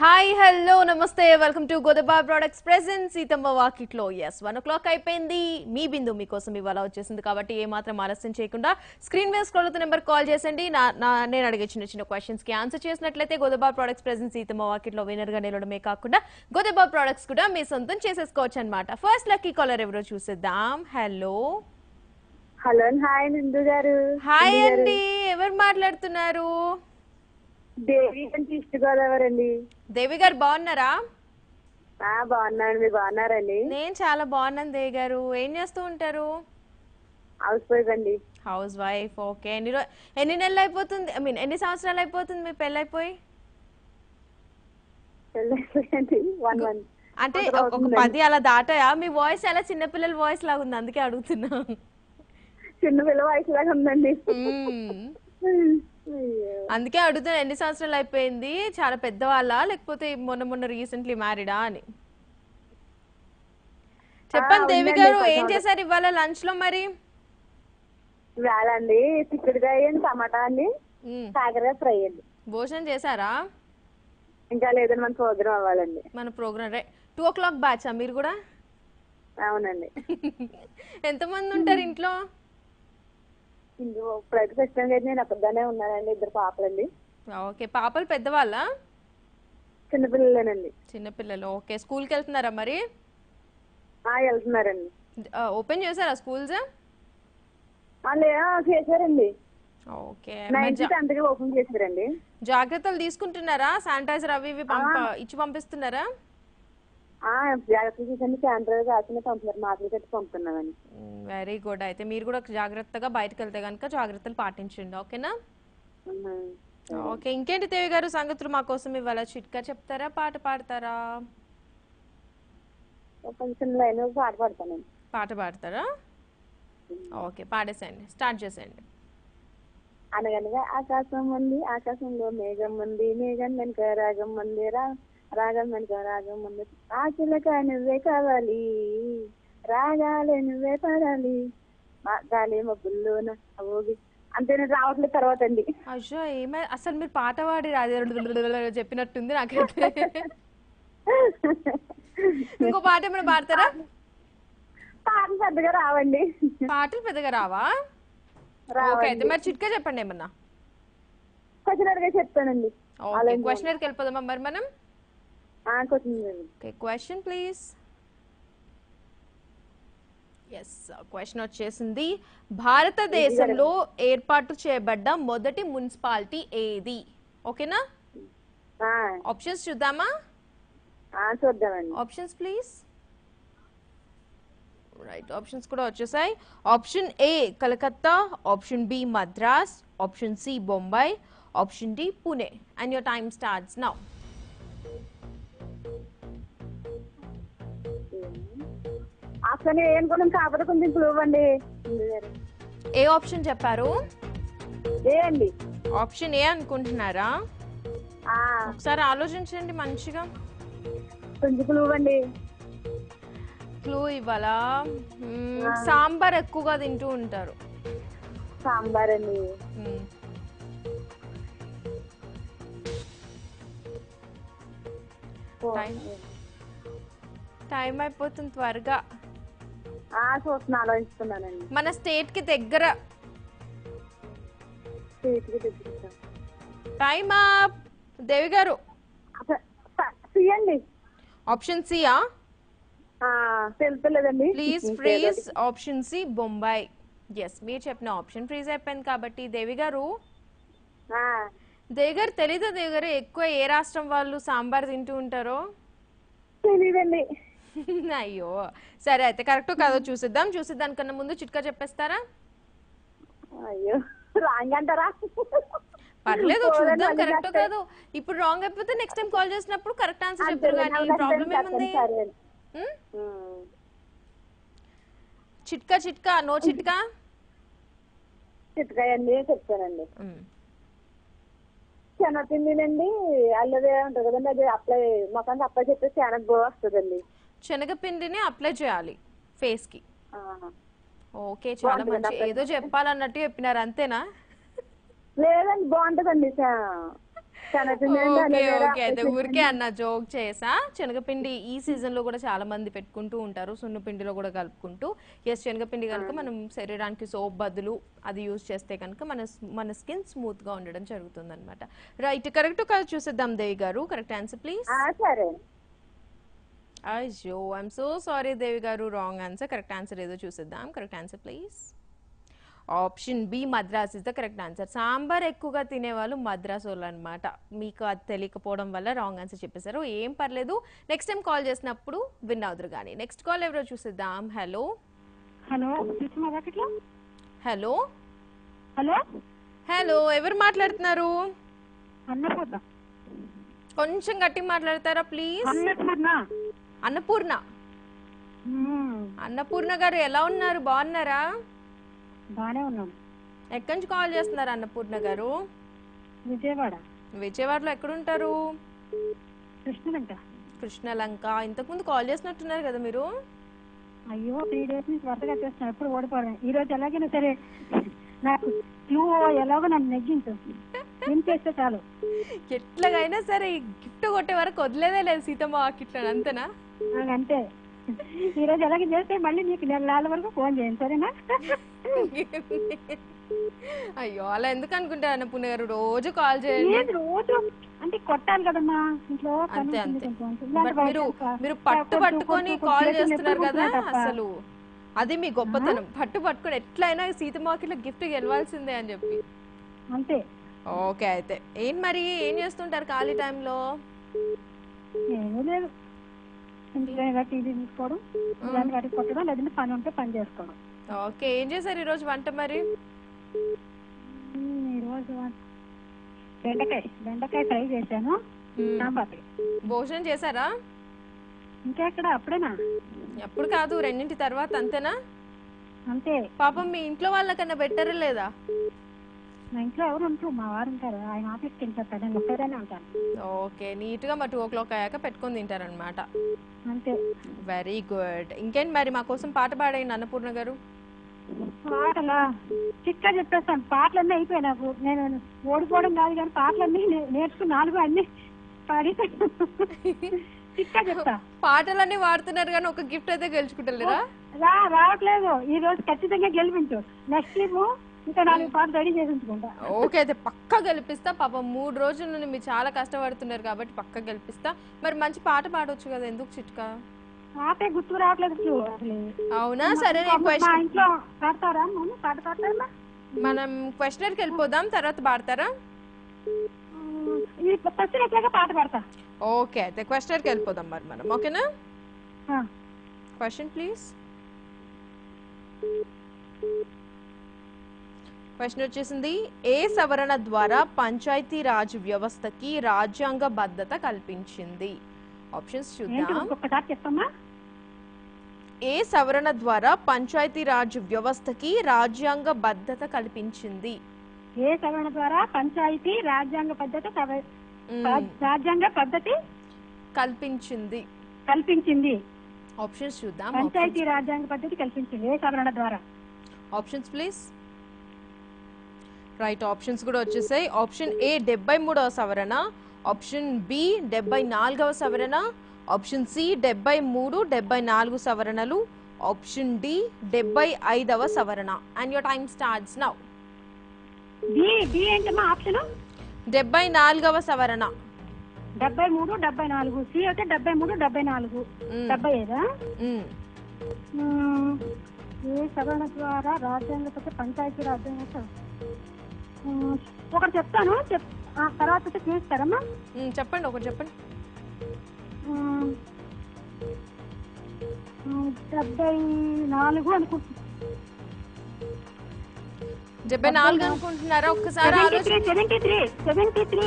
Hi hello నమస్తే welcome to గోదబా products present Seethamma Vakitlo S one ఓ clock అయిపోయింది మీ బిందు మీకోసం ఇవాళ వచ్చేసింది కాబట్టి ఏ మాత్రం ఆలస్యం చేయకుండా స్క్రీన్ మీద స్క్రోల్ నెంబర్ కాల్ చేసండి నా నా- నేను అడిగే చిన్న చిన్న క్వశ్చన్స్ కి ఆన్సర్ చేసినట్లయితే గోదబా ప్రొడక్ట్స్ ప్రెసెంట్ సీతమ్మ వాకిట్లో వినర్ గా నిలవడమే కాకుండా గోదబా ప్రొడక్ట్స్ కూడా మీ సొంతం చేసేసుకోవచ్చు అనమాట ఫస్ట్ లక్కీ కాలర్ ఎవరో చూసేద్దాం హలో హలో హాయ్ నిందు గారు హాయ్ అండి ఎవరు మాట్లాడుతున్నారు దేవి నుంచి ఈస్ట్ గోదావరి అండి దేవి గారు బాగున్నారా ఆ బాగున్నాను మీరు బాగున్నారండి నేను చాలా బాగున్నాను దేవి గారు ఏం చేస్తూ ఉంటారు హౌస్ వైఫ్ అండి హౌస్ వైఫ్ ఓకే ఎన్ని రో ఎన్ని నెలలు అయిపోతుంది ఐ మీన్ ఎన్ని సంవత్సరాలు అయిపోతుంది మీ పెళ్ళైపోయి పెళ్ళైపోయింది వన్ మంత్ అంటే ఒక- ఒక పది అలా దాటాయా మీ వాయిస్ అలా చిన్నపిల్లల వాయిస్ లాగా ఉంది అందుకే అడుగుతున్నా చిన్న పిల్ల వయసు లాగా ఉందండి మ్మ్. అయ్యో. అందుకే అడుగుతున్నా ఎన్ని సంవత్సరాలు అయిపోయింది చాలా పెద్దవాళ్ళ లేకపోతే మొన్న మొన్న రీసెంట్లీ మ్యారీడా అని చెప్పండి దేవి ఉందండి, గారు కొంచెం ఏం చేశారు ఇవాళ లంచ్ లో మరి వేళ అండి చిక్కుడుకాయ అండి టమాటా అండి మ్మ్. కాకరకాయ ఫ్రై అండి భోజనం చేశారా ఇంకా లేదండి మన ప్రోగ్రామ్ అవ్వాలండి మన ప్రోగ్రామ్ రే టూ ఓ క్లాక్ బ్యాచా మీరు కూడా అవునండి ఎంతమంది ఉంటారు ఇంట్లో ఇంకో ఇప్పుడైతే ప్రస్తుతానికి అయితే నేను ఒక్కదానే ఉన్నానండి ఇద్దరు పాపలండి ఓకే పాపలు పెద్దవాళ్ళ చిన్నపిల్లలేనండి చిన్నపిల్లలు ఓకే స్కూల్కి వెళ్తున్నారా మరి ఆ వెళ్తున్నారండి ఓపెన్ చేశారా స్కూల్స్ వాళ్ళు ఆ, చేశారండి ఓకే నైన్త్ టెన్త్ కి ఓపెన్ చేశారండి జాగ్రత్తలు తీసుకుంటున్నారా శానిటైజర్ అవి ఇవి పంప ఇచ్చి పంపిస్తున్నారా ఆ జాగ్రత్తగా చూసండి శానిటైజర్ రాసిన పంపుతున్నారు మాటలు కట్టి పంపుతున్నామని వెరీ గుడ్ అయితే మీరు కూడా జాగ్రత్తగా బయటకు వెళ్తే కనుక జాగ్రత్తలు పాటించండి ఓకేనా ఓకే ఇంకేంటి దేవి గారు సంగతులు మా కోసం ఇవాళ చిట్కా చెప్తారా పాట పాడతారా కొంచెం లైన్ పాట పాడతానండి పాట పాడతారా ఓకే పాడేసేయండి స్టార్ట్ చేసేయండి అనగనగా ఆకాశం ఉంది ఆకాశంలో మేఘం ఉంది మేఘం వెనుక రాగం ఉంది రా రాగం వెనుక రాగం ఉంది ఆ చిలక నువ్వే కావాలి రాగాలే నువ్వే పాడాలి మా గాలి మబ్బుల్లోన అవోగి అంతేనే రావట్లేదు తర్వాత అండి అయ్యో ఏమై అసలు మీరు పాట పాడి రాదు చెప్పినట్టుంది నాకైతే ఇంకో పాట ఏమైనా పాడతారా పాటలు పెద్దగా రావండి పాటలు పెద్దగా రావా ఓకే అయితే మరి చిట్కా చెప్పండి ఏమన్నా కొంచెం అడిగే చెప్తానండి ఓకే క్వశ్చనర్కి వెళ్ళిపోదామా మరి మనం ఆ, కొంచెం okay question please yes question వచ్చేసింది భారతదేశంలో ఏర్పాటు చేయబడ్డ మొదటి మున్సిపాలిటీ ఏది ఓకేనా ఆ, ఆప్షన్స్ చూద్దామా ఆ, చూద్దామండి ఆప్షన్స్ ప్లీజ్ రైట్ ఆప్షన్స్ కూడా వచ్చేసాయి option A Calcutta option B Madras option C Bombay option D Pune and your time starts now అసలు ఏమనుకున్నాం కాకపోతే కొంచెం క్లూ అండి ఏ ఆప్షన్ చెప్పారు ఏ అండి ఆప్షన్ ఏ అనుకుంటున్నారా ఆ, ఒకసారి ఆలోచించండి మంచిగా కొంచెం క్లూ అండి క్లూ ఇవ్వాలా మ్మ్, సాంబార్ ఎక్కువగా తింటూ ఉంటారు సాంబార్ అండి మ్మ్. టైం టైం అయిపోతుంది త్వరగా ఆ, చూస్తున్నా ఆలోచిస్తున్నానండి మన స్టేట్ కి దగ్గర చేతికి తెప్పిస్తాం టైమ్ అప్ దేవి గారు తీయండి ఆప్షన్ సియా తెలుపులేదండి please freeze option C Bombay yes మీరు చెప్పిన ఆప్షన్ ఫ్రీజ్ అయిపోయింది కాబట్టి దేవి గారు దేవి గారు తెలీదా దేవి గారు ఎక్కువ ఏ రాష్ట్రం వాళ్ళు సాంబార్ తింటూ ఉంటారో తెలియదండి అయ్యో సరే అయితే కరెక్ట్ కాదో చూసిద్దాం చూసిద్దాం కన్నా ముందు చిట్కా చెప్పేస్తారా అయ్యో రాంగ్ అంటారా పర్లేదు పోదండి, చూద్దాం మళ్ళీ కరెక్ట్ చేస్తే. కాదు ఇప్పుడు రాంగ్ అయిపోతే నెక్స్ట్ టైం కాల్ చేసినప్పుడు కరెక్ట్ ఆన్సర్ అంతే, చెప్తారు కానీ నెక్స్ట్ ప్రాబ్లం టైం ఏముంది చెప్పండి, సరే అండి. ఉమ్? ఉమ్. చిట్కా చిట్కా నో చిట్కా చిట్కాయ అండి చెప్తానండి ఉమ్. శనగపిండినండి అల్లదే ఉంటుంది కదండి అది అప్లై మొఖానికి అప్లై చెప్తే చాలా బాగా వస్తుందండి శనగపిండిని అప్లై చేయాలి ఫేస్ కి ఆ. ఓకే చాలా మంచి ఏదో చెప్పాలన్నట్టు చెప్పినారు అంతేనా లేదండి బాగుంటదండి చా- శనగపిండి అంటే ఓకే అలోవెరా ఓకే అయితే ఊరికే అన్న జోక్ చేసా శనగపిండి ఈ సీజన్ లో కూడా చాలా మంది పెట్టుకుంటూ ఉంటారు సున్నపిండిలో కూడా కలుపుకుంటూ ఎస్ శనగపిండి కనుక మనం శరీరానికి సోప్ బదులు అది యూజ్ చేస్తే కనుక మన మన స్కిన్ స్మూత్ గా ఉండడం జరుగుతుంది అనమాట రైట్ కరెక్ట్ కాదు చూసేద్దాం దేవి గారు కరెక్ట్ ఆన్సర్ ప్లీజ్ ఆ, సరే అయ్యో ఐఎమ్ సో సారీ దేవి గారు రాంగ్ ఆన్సర్ కరెక్ట్ ఆన్సర్ ఏదో చూసేద్దాం correct answer please option B Madras is the correct answer sambar ఎక్కువగా తినేవాళ్ళు మద్రాస్ వాళ్ళు అనమాట మీకు అది తెలియకపోవడం వల్ల రాంగ్ ఆన్సర్ చెప్పేశారు ఏం పర్లేదు నెక్స్ట్ టైం కాల్ చేసినప్పుడు విన్ అవుతారు కానీ నెక్స్ట్ కాల్ ఎవరో చూసేద్దాం హలో హలో సుష్మా వాకిట్లో హలో హలో హలో ఎవరు మాట్లాడుతున్నారు అన్నపూర్ణ కొంచెం గట్టిగా మాట్లాడతారా ప్లీజ్ అన్నపూర్ణ అన్నపూర్ణ మ్మ్. అన్నపూర్ణ గారు ఎలా ఉన్నారు బాగున్నారా బానే ఉన్నాను ఎక్కడి నుంచి కాల్ చేస్తున్నారు అన్నపూర్ణ గారు విజయవాడ విజయవాడలో ఎక్కడుంటారు కృష్ణలంక కృష్ణలంక ఇంతకుముందు కాల్ చేసినట్టున్నారు కదా మీరు అయ్యో త్రీ డేస్ నుంచి వరుసగా చేస్తున్నా ఎప్పుడు ఓడిపోవడం ఈ రోజు ఎలాగైనా సరే నాకు క్లూ ఎలాగో నన్ను నెగ్గించు విన్ చేస్తే చాలు ఎట్లాగైనా సరే ఈ గిఫ్ట్ కొట్టే వరకు వదిలేదే లేదు సీతమ్మ వాకిట్లో అంతేనా నాకు అంతే ఈ రోజు ఎలాగ చేస్తే మళ్ళీ నీకు నెల నాలుగు వరకు ఫోన్ చేయండి సరేనా అయ్యో అలా ఎందుకు అనుకుంటారు అన్నపూర్ణ గారు రోజు కాల్ చేయండి లేదు రోజు అంటే కొట్టాలి కదమ్మా ఇంట్లో పని అంతే ఉంటుంది అంతే కొంచెం. ఇలాంటి బట్ మీరు బయట మీరు పట్టు కొంచెం- పట్టుకొని కొంచెం కాల్ చేతులు చేస్తున్నారు నొప్పులు కదా పుడుతున్నాయి తప్ప. అసలు అది మీ గొప్పతనం పట్టు పట్టుకొని ఎట్లయినా సీతమ్మ వాకిట్లో గిఫ్ట్ గెలవాల్సిందే అని చెప్పి అంతే ఓకే అయితే ఏం మరి ఏం చేస్తుంటారు ఖాళీ టైంలో ఏమీ లేదు ఇంట్లో టీవీ చూసుకోవడం ఇలాంటి వాటికి కొట్టడం లేదంటే పని ఉంటే పని చేసుకోవడం ఓకే ఏం చేశారు ఈరోజు వంట మరి ఉమ్, ఈరోజు వం- బెండకాయ బెండకాయ ఫ్రై చేశాను మ్మ్. సాంబార్ భోజనం చేశారా ఇంకా ఎక్కడ అప్పుడేనా ఎప్పుడు కాదు రెండింటి తర్వాత అంతేనా అంతే పాపం మీ ఇంట్లో వాళ్ళకన్నా బెట్టరే లేదా మా ఇంట్లో ఎవరు ఉంటారు మా వారు ఉంటారు ఆయన ఆఫీస్కి వెళ్ళిపోతాడు నేను ఒక్కదానే ఉంటాను ఓకే నీట్ గా మా టూ ఓ క్లాక్ అయ్యాక పెట్టుకొని తింటారనమాట అంతే వెరీ గుడ్ ఇంకేంటి మరి మా కోసం పాట పాడేయండి అన్నపూర్ణ గారు పాటలా చిక్కా చెప్పేస్తాను పాటలన్నీ అయిపోయాయి నాకు నేను ఓడిపోవడం కాదు కానీ పాటలన్నీ నే- నేర్చుకుని నాలుగు అన్ని పాడి చిక్కా చెప్తా పాటలన్నీ వాడుతున్నారు కానీ ఒక గిఫ్ట్ అయితే గెలుచుకుంటలేరా రా రావట్లేదు ఈ రోజు ఖచ్చితంగా గెలిపించు నెక్స్ట్ టైం ఇంకా నాలుగు పాటలు రెడీ చేసి ఉంచుకుంటా ఓకే అయితే పక్కా గెలిపిస్తా పాపం మూడు రోజుల నుండి మీరు చాలా కష్టపడుతున్నారు కాబట్టి పక్కా గెలిపిస్తా మరి మంచి పాట పాడొచ్చు కదా ఎందుకు చిట్కా పాటే గుర్తు రావట్లేదు అసలు అసలు అవునా సరే నేను మా క్వశ్చన్ ఇంట్లో పాడతారా మమ్మీ పాట పాడతారా మనం క్వశ్చనర్కి వెళ్ళిపోదాం తర్వాత పాడతారా ఈ ఫస్ట్ ఎట్లాగా పాట పాడతా ఓకే అయితే క్వశ్చనర్కి వెళ్ళిపోదాం మరి మనం ఓకేనా ఆ. క్వశ్చన్ ప్లీజ్ క్వశ్చన్ వచ్చేసింది ఏ సవరణ ద్వారా పంచాయతీ రాజ్ వ్యవస్థకి రాజ్యాంగ బద్ధత కల్పించింది ఆప్షన్స్ ఏంటి చూద్దాం ఒక్కొక్కసారి చెప్పమ్మా ఏ సవరణ ద్వారా పంచాయతీ రాజ్ వ్యవస్థకి రాజ్యాంగ బద్ధత కల్పించింది ఏ సవరణ ద్వారా పంచాయతీ రాజ్యాంగ పద్ధతి సవ- మ్మ్. రాజ్- రాజ్యాంగ పద్ధతి కల్పించింది కల్పించింది ఆప్షన్స్ చూద్దాం పంచాయతీ రాజ్యాంగ పద్ధతి కల్పించింది ఏ సవరణ ద్వారా ఆప్షన్స్ ప్లీజ్ రైట్ ఆప్షన్స్ కూడా వచ్చేసాయి ఆప్షన్ ఏ డెబ్బై మూడవ సవరణ ఆప్షన్ బి డెబ్బై నాలుగవ సవరణ ఆప్షన్ సి డెబ్బై మూడు డెబ్బై నాలుగు సవరణలు ఆప్షన్ డి డెబ్బై ఐదవ సవరణ and your time starts now D D ఏంటమ్మా ఆప్షన్ డెబ్బై నాలుగవ సవరణ డెబ్బై మూడు డెబ్బై నాలుగు సి అయితే డెబ్బై మూడు డెబ్బై నాలుగు మ్మ్. డెబ్బై ఐదా మ్మ్. మ్మ్. ఏ సవరణ ద్వారా రాజ్యాంగ పద్ధతి పంచాయతీ రాజ్యాంగ స- మ్మ్. ఒకటి చెప్తాను చెప్ ఆ, తర్వాత వచ్చి చూస్తారమ్మా మ్మ్, చెప్పండి ఒకటి చెప్పండి మ్మ్. మ్మ్. డెబ్బై నాలుగు అనుకుంటున్నాను డెబ్బై నాలుగు అనుకుంటున్నారా ఒక్కసారి ఆలోచన సెవెంటీ త్రీ సెవెంటీ త్రీ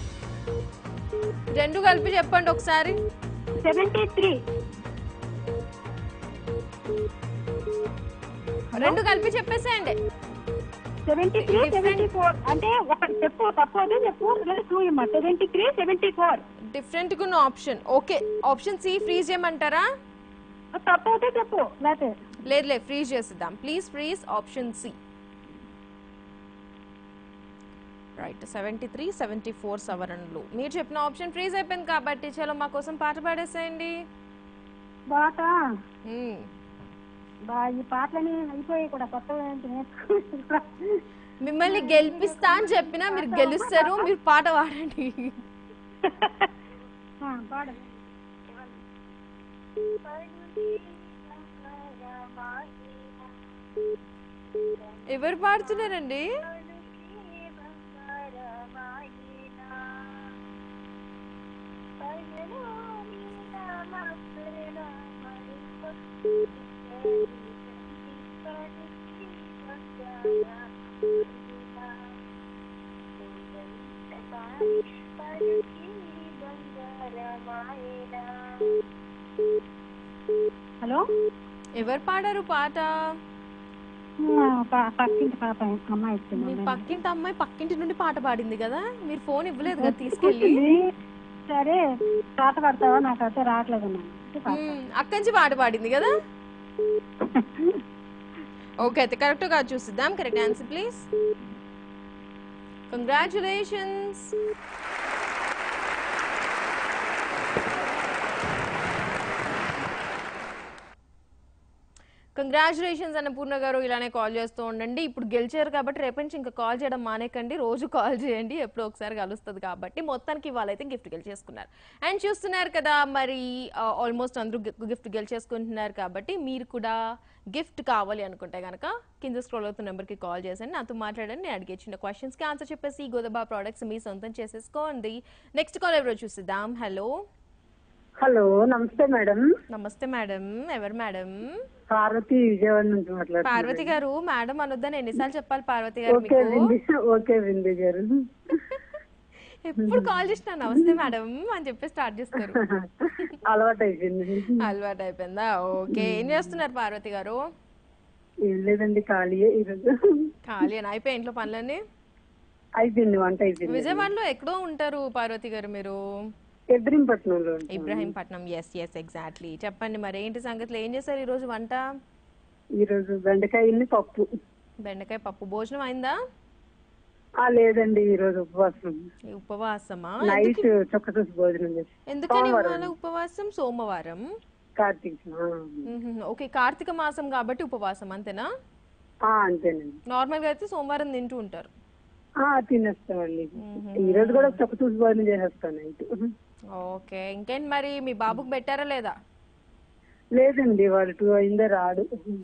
రెండు కలిపి చెప్పండి ఒకసారి సెవెంటీ త్రీ రెండు కలిపి చెప్పేసేయండి సెవెంటీ త్రీ సెవెంటీ ఫోర్ అంటే ఒకటి చెప్పు తప్పు అయితే చెప్పు లేదా టూ ఇమ్మా seventy three seventy four different గా ఉన్న option okay option C freeze చేయమంటారా తప్పు అయితే చెప్పు లేకపోతే లేదు లేదు ఫ్రీజ్ చేసిద్దాం please freeze option C right seventy three seventy four సవరణలు మీరు చెప్పిన ఆప్షన్ ఫ్రీజ్ అయిపోయింది కాబట్టి చలో మా కోసం పాట పాడేసేయండి బాట మ్మ్. బా ఈ పాటలని అయిపోయాయి కూడా కొత్త నేర్చుకుంటా మిమ్మల్ని గెలిపిస్తా అని చెప్పినా మీరు గెలుస్తారు మీరు పాట పాడండి పాడు ఎవరు పాడుతున్నారండి హలో ఎవరు పాడారు పాట ఆ, ప- పక్కింటి పాప అమ్మాయి ఇచ్చింది మీ అమ్మాయి. పక్కింటి అమ్మాయి పక్కింటి నుండి పాట పాడింది కదా మీరు ఫోన్ ఇవ్వలేదు కదా తీసుకెళ్ళి కూర్చుంది. సరే పాట పాడతావా నాకు అయితే రావట్లేదు అన్నాను. అంటే పాట మ్మ్. అక్కడి నుంచి పాట పాడింది కదా ఓకే అయితే కరెక్ట్ గా చూసిద్దాం correct answer please congratulations congratulations Annapurna గారు ఇలానే కాల్ చేస్తూ ఉండండి ఇప్పుడు గెలిచారు కాబట్టి రేపు నుంచి ఇంకా కాల్ చేయడం మానేకండి రోజు కాల్ చేయండి ఎప్పుడో ఒకసారి కలుస్తుంది కాబట్టి మొత్తానికి ఇవాళైతే గిఫ్ట్ గెలిచేసుకున్నారు అండ్ చూస్తున్నారు కదా మరి ఆల్మోస్ట్ అందరూ గిఫ్ట్ గెలిచేసుకుంటున్నారు కాబట్టి మీరు కూడా గిఫ్ట్ కావాలి అనుకుంటే కనుక కింద స్క్రోల్ అవుతున్న నెంబర్కి కాల్ చేసండి నాతో మాట్లాడండి నేను అడిగే చిన్న క్వశ్చన్స్కి ఆన్సర్ చెప్పేసి ఈ గోదబా ప్రోడక్ట్స్ మీ సొంతం చేసేసుకోండి నెక్స్ట్ కాల్ ఎవరో చూసిద్దాం హలో హలో నమస్తే మేడం నమస్తే మేడం ఎవరు మేడం పార్వతి విజయవాడ నుంచి మాట్లాడుతున్నాను పార్వతి గారు మేడం అనొద్దని ఎన్నిసార్లు చెప్పాలి పార్వతి గారు ఓకే మీకు వింది ఓకే వింది గారు ఎప్పుడు కాల్ చేసినా నమస్తే మేడం అని చెప్పి స్టార్ట్ చేస్తారు అలవాటు అయిపోయింది అలవాటు అయిపోయిందా ఓకే ఏం చేస్తున్నారు పార్వతి గారు ఏం లేదండి ఖాళీయే ఈరోజు ఖాళీ అని అయిపోయి ఇంట్లో పనులన్నీ అయిపోయింది వంట అయిపోయింది విజయవాడలో ఎక్కడో ఉంటారు పార్వతి గారు మీరు ఎద్రింపట్నంలో ఉంటాం. ఇబ్రాహీంపట్నం ఎస్ ఎస్ ఎగ్జాక్ట్లీ చెప్పండి మరి ఏంటి సంగతులు ఏం చేశారు ఈ రోజు వంట ఈరోజు బెండకాయని పప్పు బెండకాయ పప్పు భోజనం అయిందా ఆ లేదండి ఈరోజు ఉపవాసం ఈ ఉపవాసమా నైట్ చొక్క చూసి భోజనం చేసి ఎందుకని ఇవాళ ఉపవాసం సోమవారం కార్తీక్ ఆ. మ్మ్. ఓకే కార్తీక మాసం కాబట్టి ఉపవాసం అంతేనా ఆ, అంతేనండి నార్మల్ గా అయితే సోమవారం తింటూ ఉంటారు ఆ తినేస్తామండి ఈ రోజు కూడా చొక్క చూసి భోజనం చేసేస్తాను నైట్ ఓకే ఇంకేంటి మరి మీ బాబుకి పెట్టారా లేదా లేదండి వాడు టూ అయిందే రాడు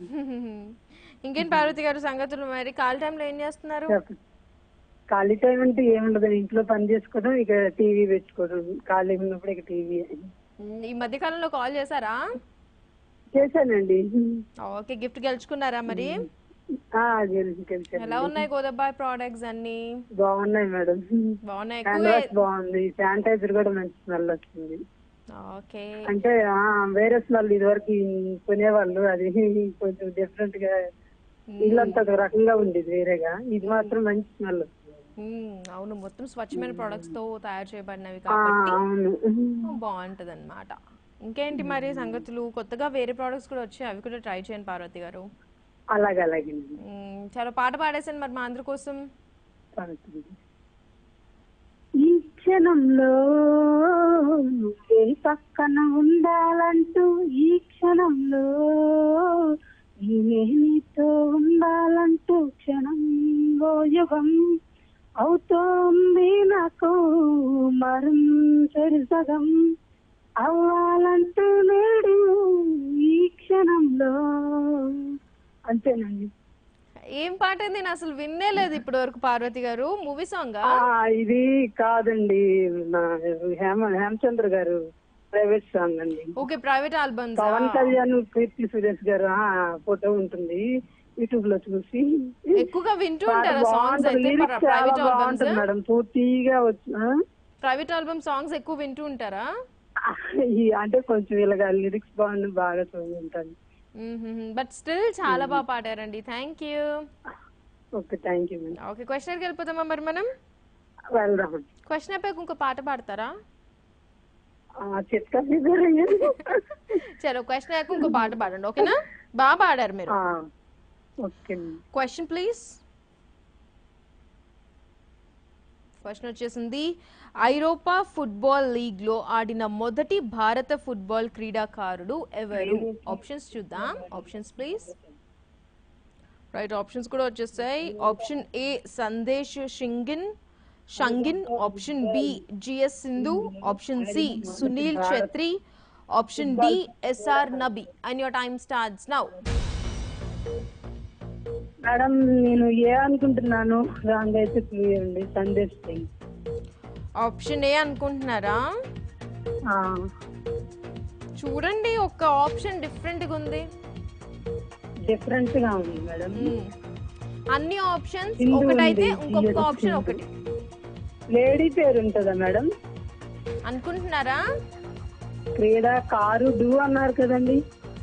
ఇంకేంటి పార్వతి గారు సంగతులు మరి కాల్ టైంలో ఏం చేస్తున్నారు చెప్ప- ఖాళీ టైం అంటే ఏముండదు ఇంట్లో పని చేసుకోవడం ఇక టీవీ పెట్టుకోవడం ఖాళీ ఉన్నప్పుడు ఇక టీవీ మ్మ్. ఈ మధ్య కాలంలో కాల్ చేశారా చేశానండి ఓకే గిఫ్ట్ గెలుచుకున్నారా మరి ఆ గెలిచి గెలిచాను ఎలా ఉన్నాయి గోదాబాయ్ ప్రోడక్ట్స్ అన్ని బాగున్నాయి మేడం బాగున్నాయి హ్యాండ్ ఎక్కువ వాష్ బాగుంది శానిటైజర్ కూడా మంచి స్మెల్ వస్తుంది ఓకే అంటే ఆ, వేరే స్మెల్ ఇది వరకు కొనేవాళ్ళు అది కొంచెం డిఫరెంట్ గా ఇల్లంతా ఒక రకంగా ఉండేది వేరేగా ఇది మాత్రం మంచి స్మెల్ వస్తుంది మ్మ్. అవును మొత్తం స్వచ్ఛమైన ప్రొడక్ట్స్ తో తయారు చేయబడినవి ఆ, కాబట్టి అవును బాగుంటది అనమాట ఇంకేంటి మరి సంగతులు కొత్తగా వేరే ప్రోడక్ట్స్ కూడా వచ్చాయి అవి కూడా ట్రై చేయండి పార్వతి గారు అలాగే అలాగే మ్మ్. చాలా పాట పాడేసాను మరి మా అందరి కోసం ఈ క్షణంలో నువ్వే పక్కన ఉండాలంటూ ఈ క్షణంలో నేనే నీతో ఉండాలంటూ క్షణం ఓ యుగం అవుతోంది నాకు మరం చెరు సగం అవ్వాలంటూ నేడు ఈ క్షణంలో అంతేనండి ఏం పాట నేను అసలు విన్నే లేదు ఇప్పటి వరకు పార్వతి గారు మూవీ సాంగ్ ఆ, ఇది కాదండి నా హేమ హేమచంద్ర గారు ప్రైవేట్ సాంగ్ అండి okay private albums Pawan Kalyan Keerthy Suresh గారు ఆ ఫోటో ఉంటుంది యూట్యూబ్ లో చూసి ఎక్కువగా వింటూ పాట ఉంటారా సాంగ్స్ బాగుంటుంది అయితే లిరిక్స్ చాలా ప్రైవేట్ ఆల్బమ్స్ బాగుంటుంది మేడం పూర్తిగా వచ్చి ఆ? ప్రైవేట్ ఆల్బమ్ సాంగ్స్ ఎక్కువ వింటూ ఉంటారా ఈ అంటే కొంచెం ఇలాగా లిరిక్స్ బాగుంది బాగా చదువుకుంటాను బట్ స్టిల్ చాలా బాగా పాడారండి thank you okay thank you madam okay క్వశ్చన్కి వెళ్ళిపోతామా మరి మనం వెళ్దాం క్వశ్చన్ అయిపోయాక ఇంకో పాట పాడతారా ఆ, చెప్తాను చలో క్వశ్చన్ అయ్యాక ఇంకో పాట పాడండి ఓకేనా బాగా పాడారు మీరు ఆ, ఓకే క్వశ్చన్ ప్లీజ్ క్వశ్చన్ వచ్చేసింది ఐరోపా ఫుట్బాల్ లీగ్ లో ఆడిన మొదటి భారత ఫుట్బాల్ క్రీడాకారుడు ఎవరు ఆప్షన్స్ చూద్దాం ఆప్షన్స్ ప్లీజ్ రైట్ ఆప్షన్స్ కూడా వచ్చేస్తాయి option A Sandesh Jhingan Jhingan option B GS Sindhu option C Sunil Chhetri option D SR Nabi and your time starts now madam నేను ఏ అనుకుంటున్నాను రాంగ్ అయితే క్లియర్ అండి సందేశ్ సింగ్ ఆప్షన్ ఏ అనుకుంటున్నారా ఆ, చూడండి ఒక ఆప్షన్ డిఫరెంట్ గా ఉంది డిఫరెంట్ గా ఉంది మేడం మ్మ్. అన్ని ఆప్షన్స్ హిందూ ఒకటైతే ఉంది, ఇంకొక జిఎస్ ఆప్షన్ హిందూ. ఒకటి లేడీ పేరు ఉంటుందా మేడం అనుకుంటున్నారా క్రీడాకారుడు అన్నారు కదండి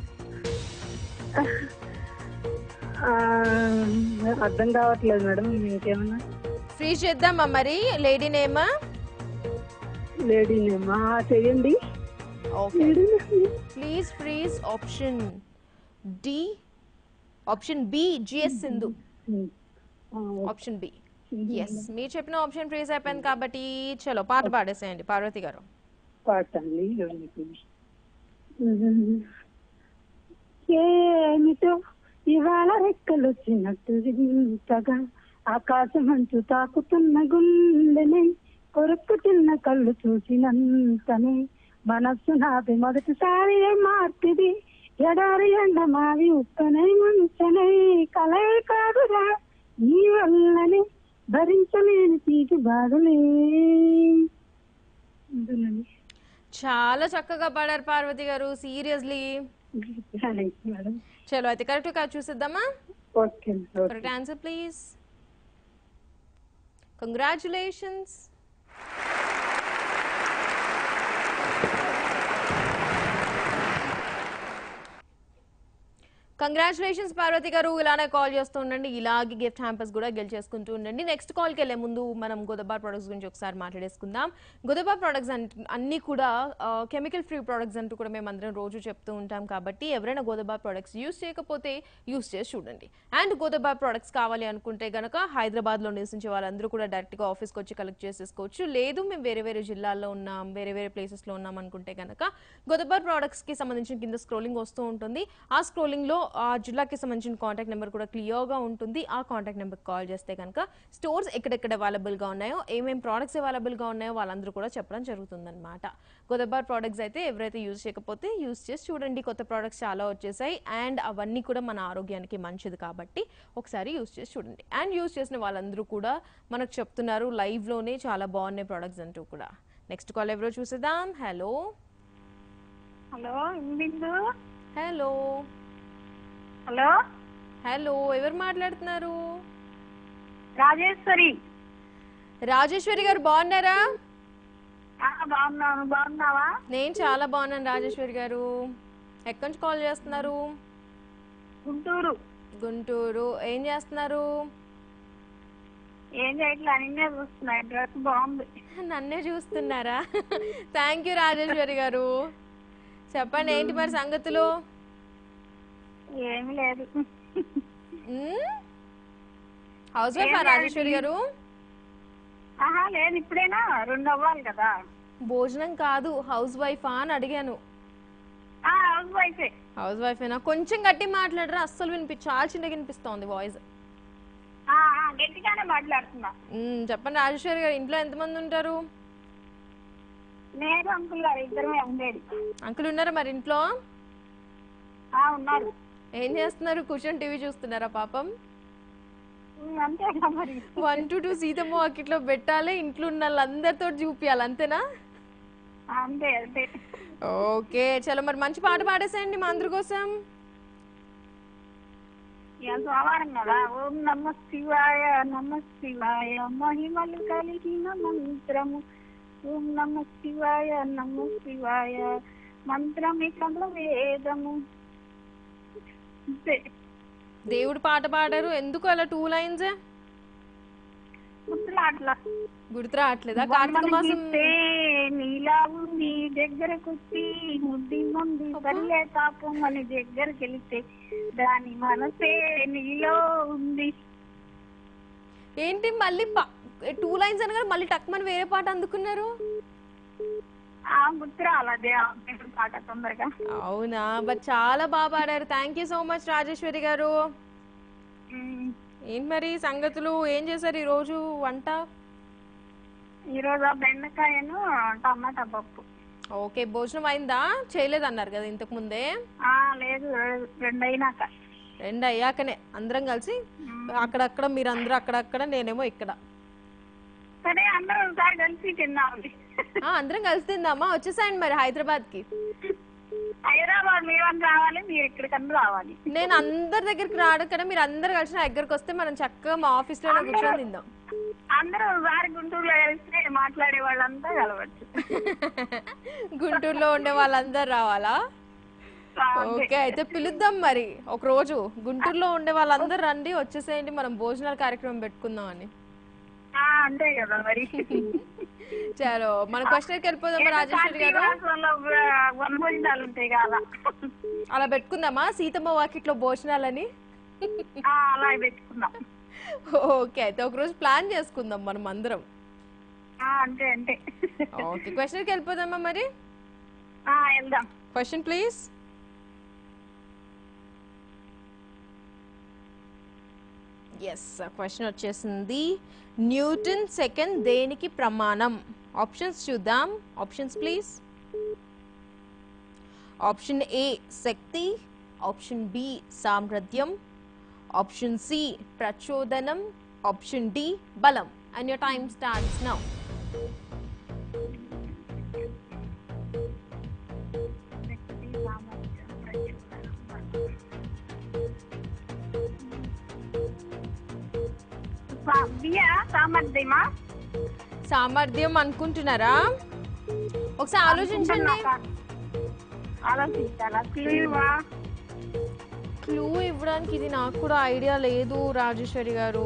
ఆ, అర్థం కావట్లేదు మేడం ఇంకేమన్నా ఫ్రీ చేద్దామా మరి లేడీ నేమ్ లేడీ నేమా చెయ్యండి okay lady name. Please freeze option D option B GS Sindhu ఆ, ఆప్షన్ బి ఎస్ మీరు చెప్పిన ఆప్షన్ ఫ్రీజ్ అయిపోయింది కాబట్టి చలో పాట పాడేసేయండి పార్వతి గారు పాటండి ఏమిటో ఇవాళ రెక్కలు వచ్చినట్టు వింతగా ఆకాశం అంచు తాకుతున్న గుండెని కొరుక్కుతున్న కళ్ళు చూసినంతనే మనస్సు నాది మొదటిసారి మార్పిది ఎడారి ఎండ మావి ఉప్పనై మంచనై కలే కాదురా నీ వల్లనే భరించలేని తీటి బాధలే ఉంటుందండి చాలా చక్కగా పాడారు పార్వతి గారు సీరియస్లీ థ్యాంక్స్ మేడం చలో అయితే కరెక్ట్ గా చూసిద్దామా okay okay correct answer please congratulations congratulations Parvathi గారు ఇలానే కాల్ చేస్తూ ఉండండి ఇలాగే గిఫ్ట్ హ్యాంపర్స్ కూడా గెలిచేసుకుంటూ ఉండండి నెక్స్ట్ కాల్కి వెళ్ళే ముందు మనం గోదబార్ ప్రొడక్ట్స్ గురించి ఒకసారి మాట్లాడేసుకుందాం గోదబార్ ప్రొడక్ట్స్ అన్ని కూడా కెమికల్ ఫ్రీ ప్రొడక్ట్స్ అంటూ కూడా మేము అందరం రోజు చెప్తూ ఉంటాం కాబట్టి ఎవరైనా గోదబార్ ప్రొడక్ట్స్ యూస్ చేయకపోతే యూస్ చేసి చూడండి అండ్ గోదబార్ ప్రొడక్ట్స్ కావాలి అనుకుంటే గనక హైదరాబాద్లో నివసించే వాళ్ళందరూ కూడా డైరెక్ట్గా ఆఫీస్కి వచ్చి కలెక్ట్ చేసేసుకోవచ్చు లేదు మేము వేరే వేరే జిల్లాల్లో ఉన్నాం వేరే వేరే ప్లేసెస్లో ఉన్నాం అనుకుంటే గనక గోదబార్ ప్రోడక్ట్స్కి సంబంధించిన కింద స్క్రోలింగ్ వస్తూ ఉంటుంది ఆ స్క్రోలింగ్లో ఆ జిల్లాకి సంబంధించిన కాంటాక్ట్ నెంబర్ కూడా క్లియర్గా ఉంటుంది ఆ కాంటాక్ట్ నెంబర్కి కాల్ చేస్తే కనుక స్టోర్స్ ఎక్కడెక్కడ అవైలబుల్గా ఉన్నాయో ఏమేం ప్రోడక్ట్స్ అవైలబుల్గా ఉన్నాయో వాళ్ళందరూ కూడా చెప్పడం జరుగుతుందన్నమాట గోదబార్ ప్రోడక్ట్స్ అయితే ఎవరైతే యూజ్ చేయకపోతే యూజ్ చేసి చూడండి కొత్త ప్రోడక్ట్స్ చాలా వచ్చేసాయి అండ్ అవన్నీ కూడా మన ఆరోగ్యానికి మంచిది కాబట్టి ఒకసారి యూజ్ చేసి చూడండి అండ్ యూజ్ చేసిన వాళ్ళందరూ కూడా మనకు చెప్తున్నారు లైవ్లోనే చాలా బాగున్నాయి ప్రోడక్ట్స్ అంటూ కూడా నెక్స్ట్ కాల్ ఎవరో చూసేద్దాం hello hello Bindu hello hello hello ఎవరు మాట్లాడుతున్నారు రాజేశ్వరి రాజేశ్వరి గారు బాగున్నారా ఆ, బాగున్నాను బాగున్నావా నేను చాలా బాగున్నాను రాజేశ్వరి గారు ఎక్కడి నుంచి కాల్ చేస్తున్నారు గుంటూరు గుంటూరు ఏం చేస్తున్నారు ఏం చేయట్లే నిన్నే చూస్తున్నా డ్రెస్ బాగుంది నన్నే చూస్తున్నారా థ్యాంక్ యూ రాజేశ్వరి గారు చెప్పండి ఏంటి మరి సంగతులు ఏమీ లేదు హౌస్ వైఫ్ రాజేశ్వరి గారు ఆహా లేదు ఇప్పుడేనా రెండు అవ్వాలి కదా భోజనం కాదు హౌస్ వైఫా అని అడిగాను ఆ హౌస్ వైఫే హౌస్ వైఫేనా కొంచెం గట్టి మాట్లాడరా అస్సలు వినిపి చాలా చిన్నగా వినిపిస్తోంది వాయిస్ ఆ, ఆ, గట్టిగానే మాట్లాడుతున్నా చెప్పండి రాజేశ్వరి గారు ఇంట్లో ఎంతమంది ఉంటారు నేను అంకుల్ గారు ఇద్దరమే ఉండేది అంకుల్ ఉన్నారా మరి ఇంట్లో ఆ ఉన్నారు ఏం చేస్తున్నారు కూర్చొని టీవీ చూస్తున్నారా పాపం ఉమ్, అంతేగా మరి వన్ టు టూ సీతమ్మ వాకిట్లో పెట్టాలి ఇంట్లో ఉన్న వాళ్ళందరితో చూపించాలి అంతేనా అంతే అంతే ఓకే చలో మరి మంచి పాట పాడేసేయండి మా అందరి కోసం ఇవాళ సోమవారం కదా ఓం నమ శివాయ నమ శివాయ మహిమలు కలిగిన మంత్రము ఓం నమ శివాయ నమ శివాయ మంత్రమే కల వేదము అంతే దేవుడు పాట పాడారు ఎందుకు అలా టూ లైన్స్ గుర్తులాట్లా గుర్తు రావట్లేదా కార్తీక మాసం నీలావు నీ దగ్గరకు వచ్చి ముద్ది మంది సరిలే తాపం అని దగ్గరికి వెళితే దాని మనసే నీలో ఉంది ఏంటి మళ్ళీ పా- టూ లైన్స్ అనగా మళ్ళీ టక్మని వేరే పాట అందుకున్నారు ఆ గుర్తు రాలదే పాట తొందరగా అవునా బట్ చాలా బాగా పాడారు thank you so much Rajeswari గారు ఉమ్, ఏంటి మరి సంగతులు ఏం చేశారు ఈ రోజు వంట ఈ రోజు ఆ బెండకాయను టమాటా పప్పు ఓకే భోజనం అయిందా చేయలేదన్నారు కదా ఇంతకు ముందే ఆ లేదు లేదు, రెండు అయినాక రెండు అయ్యాకనే అందరం కలిసి అక్కడక్కడ మీరు అందరూ అక్కడక్కడ నేనేమో ఇక్కడ సరే అందరం ఒకసారి కలిసి తిన్నామండి ఆ, అందరం కలిసి తిందామా వచ్చేసాయండి మరి హైదరాబాద్ కి హైదరాబాద్ మీరు అని రావాలి మీరు ఇక్కడికన్నా రావాలి నేను అందరి దగ్గరికి రావడం కదా మీరు అందరు కలిసి నా దగ్గరకు వస్తే మనం చక్కగా మా ఆఫీస్ లోనే కూర్చొని తిందాం అందరూ ఒకసారి గుంటూరులో కలిస్తే మాట్లాడే వాళ్ళంతా కలవచ్చు గుంటూరులో ఉండే వాళ్ళందరూ రావాలా ఓకే అయితే పిలుద్దాం మరి ఒక రోజు గుంటూరులో ఉండే వాళ్ళందరూ రండి వచ్చేసేయండి మనం భోజనాల కార్యక్రమం పెట్టుకుందాం అని ఆ, అంతే కదా మరి చలో మన క్వశ్చన్కి వెళ్ళిపోదాం రాజేశ్వరి గారు వనభోజనాలు ఉంటాయి కదా అలా పెట్టుకుందామా సీతమ్మ వాకిట్లో భోజనాలని ఆ, అలా పెట్టుకుందాం ఓకే అయితే ఒక రోజు ప్లాన్ చేసుకుందాం మనం అందరం ఆ, అంతే అంతే ఓకే క్వశ్చన్కి వెళ్ళిపోదామా మరి ఆ, వెళ్దాం క్వశ్చన్ ప్లీజ్ ఎస్ క్వశ్చన్ వచ్చేసింది న్యూటన్ సెకండ్ దేనికి ప్రమాణం ఆప్షన్స్ చూద్దాం ఆప్షన్స్ ప్లీజ్ ఆప్షన్ ఏ శక్తి ఆప్షన్ బి సామర్థ్యం ఆప్షన్ సి ప్రచోదనం ఆప్షన్ డి బలం and your time starts now సా- బియ్య సామర్థ్యమా సామర్థ్యం అనుకుంటున్నారా ఒకసారి ఆలోచించండి ఆలోచించాలా క్లీవా క్లూ ఇవ్వడానికి ఇది నాకు కూడా ఐడియా లేదు రాజేశ్వరి గారు